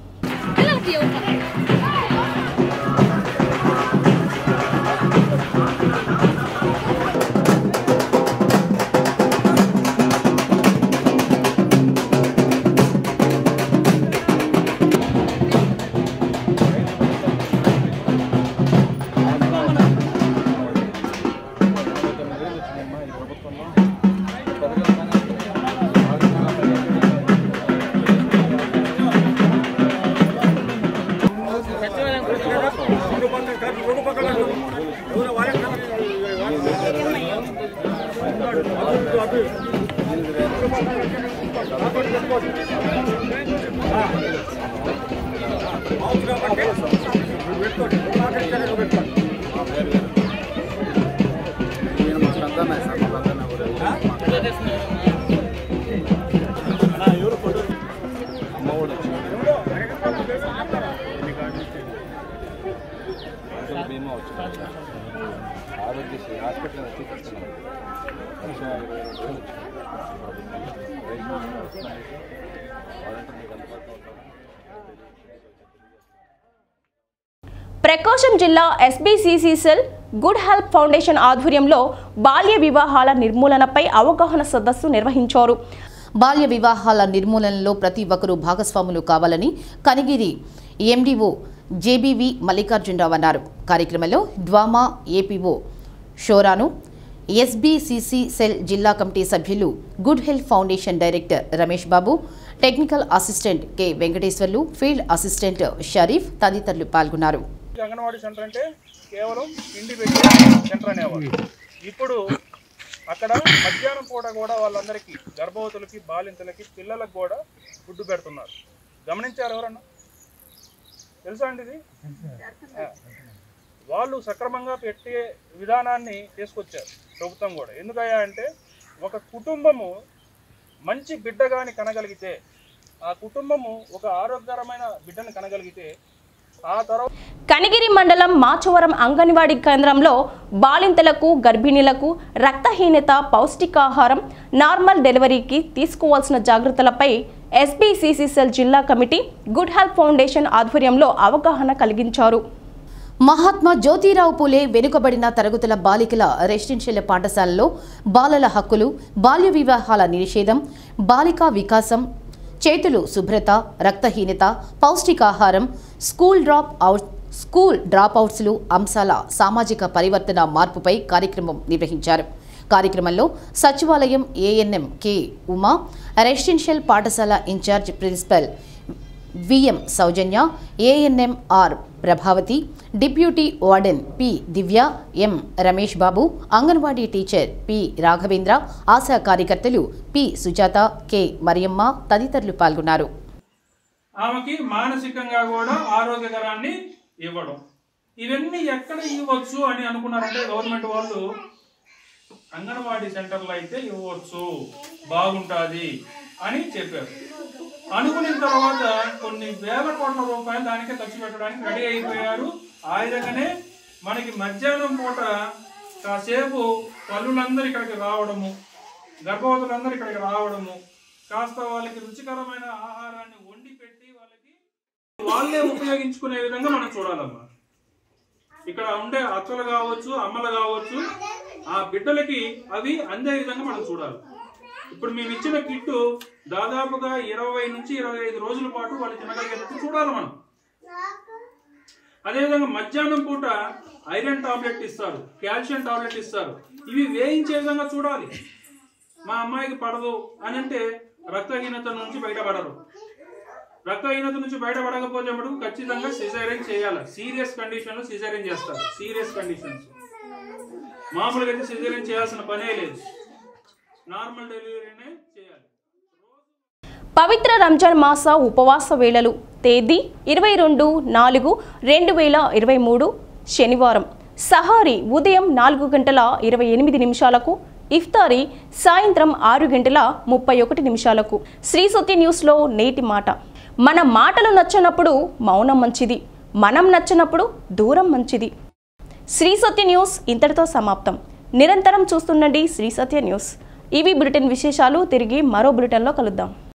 బీమా వచ్చింది ఆరోగ్యశ్రీ హాస్పిటల్ వచ్చి తీసుకున్నాం లక్ష ఇరవై రెండు వేలు వచ్చింది రేషన్ వస్తున్నాయి వాలంటీర్ మీకు అందుబాటులో ఉంటారు ప్రకాశం జిల్లా SBCC cell good help foundation ఆధ్వర్యంలో బాల్య వివాహాల నిర్మూలనపై అవగాహన సదస్సు నిర్వహించారు బాల్య వివాహాల నిర్మూలనలో ప్రతి ఒక్కరూ భాగస్వాములు కావాలని కనిగిరి ఎండిఓ జేబీవి మల్లికార్జునరావు అన్నారు కార్యక్రమంలో డ్వామా ఏపీఓ షోరాను ఎస్బీసీసీ సెల్ జిల్లా కమిటీ సభ్యులు good health foundation director Ramesh Babu technical assistant K Venkateswarlu field assistant Sharif తదితరులు పాల్గొన్నారు అంగన్వాడీ సెంటర్ అంటే కేవలం ఇండి పెట్టే సెంటర్ అనేవాళ్ళు ఇప్పుడు అక్కడ మధ్యాహ్నం పూట కూడా వాళ్ళందరికీ గర్భవతులకి బాలింతలకి పిల్లలకు కూడా ఫుడ్ పెడుతున్నారు గమనించారు ఎవరన్నా తెలుసా అండి ఇది ఆ. వాళ్ళు సక్రమంగా పెట్టే విధానాన్ని తీసుకొచ్చారు ప్రభుత్వం కూడా ఎందుకయ్యా అంటే ఒక కుటుంబము మంచి బిడ్డ కానీ కనగలిగితే ఆ కుటుంబము ఒక ఆరోగ్యకరమైన బిడ్డను కనగలిగితే ఆ తర్వాత కనిగిరి మండలం మాచవరం అంగన్వాడీ కేంద్రంలో బాలింతలకు గర్భిణీలకు రక్తహీనత పౌష్టికాహారం నార్మల్ డెలివరీకి తీసుకోవాల్సిన జాగ్రత్తలపై ఎస్బీసీసీసెల్ జిల్లా కమిటీ గుడ్ హెల్త్ ఫౌండేషన్ ఆధ్వర్యంలో అవగాహన కలిగించారు మహాత్మా జ్యోతిరావు పూలే వెనుకబడిన తరగతుల బాలికల రెసిడెన్షియల్ పాఠశాలలో బాలల హక్కులు బాల్య వివాహాల నిషేధం బాలికా వికాసం చేతులు శుభ్రత రక్తహీనత పౌష్టికాహారం స్కూల్ డ్రాప్ అవుట్ స్కూల్ డ్రాప్అవుట్స్లు అంశాల సామాజిక పరివర్తన మార్పుపై కార్యక్రమం నిర్వహించారు కార్యక్రమంలో సచివాలయం ఏఎన్ఎం కె ఉమా రెసిడెన్షియల్ పాఠశాల incharge principal VM Soujanya ANM R Prabhavathi deputy warden P Divya M Ramesh Babu Anganwadi teacher P Raghavendra Asha కార్యకర్తలు పి సుజాత కె మరియమ్మ తదితరులు పాల్గొన్నారు ఆమెకి మానసికంగా కూడా ఆరోగ్యకరాన్ని ఇవ్వడం ఇవన్నీ ఎక్కడ ఇవ్వచ్చు అని అనుకున్నారంటే గవర్నమెంట్ వాళ్ళు అంగన్వాడీ సెంటర్లో అయితే ఇవ్వచ్చు బాగుంటుంది అని చెప్పారు అనుకున్న తర్వాత కొన్ని వేల కోట్ల రూపాయలు దానికే ఖర్చు పెట్టడానికి రెడీ అయిపోయారు ఆ విధంగానే మనకి మధ్యాహ్నం పూట కాసేపు తల్లులందరూ ఇక్కడికి రావడము గర్భవతులందరూ ఇక్కడికి రావడము కాస్త వాళ్ళకి రుచికరమైన ఆహారాన్ని వండి పెట్టి వాళ్ళకి వాళ్ళే ఉపయోగించుకునే విధంగా మనం చూడాలమ్మా ఇక్కడ ఉండే అత్తలు కావచ్చు అమ్మలు కావచ్చు ఆ బిడ్డలకి అవి అందే విధంగా మనం చూడాలి ఇప్పుడు మేము ఇచ్చిన కిట్టు దాదాపుగా ఇరవై నుంచి ఇరవై ఐదు రోజుల పాటు వాళ్ళు తినగలిగేటట్టు చూడాలి మనం అదేవిధంగా మధ్యాహ్నం పూట ఐరన్ టాబ్లెట్ ఇస్తారు కాల్షియం టాబ్లెట్ ఇస్తారు ఇవి వేయించే విధంగా చూడాలి మా అమ్మాయికి పడదు అని అంటే రక్తహీనత నుంచి బయటపడరు రక్తహీనత నుంచి బయటపడకపోతే మటుకు ఖచ్చితంగా సిజేరియన్ చేయాలి సీరియస్ కండిషన్ లో సిజేరియన్ చేస్తారు సీరియస్ కండిషన్స్ మామూలుగా అయితే సిజేరియన్ చేయాల్సిన పనే లేదు నార్మల్ డెలివరీనే చేయాలి పవిత్ర రంజాన్ మాస ఉపవాస వేళలు తేదీ ఇరవై రెండు నాలుగు రెండు వేల ఇరవై మూడు శనివారం సహారీ ఉదయం నాలుగు గంటల ఇరవై ఎనిమిది నిమిషాలకు ఇఫ్తారీ సాయంత్రం ఆరు గంటల ముప్పై ఒకటి నిమిషాలకు శ్రీ సత్య న్యూస్లో నేటి మాట మన మాటలు నచ్చనప్పుడు మౌనం మంచిది మనం నచ్చినప్పుడు దూరం మంచిది శ్రీ సత్య న్యూస్ ఇంతటితో సమాప్తం నిరంతరం చూస్తుండండి శ్రీ సత్య న్యూస్ ఇవి బులెటిన్ విశేషాలు తిరిగి మరో బులెటిన్లో కలుద్దాం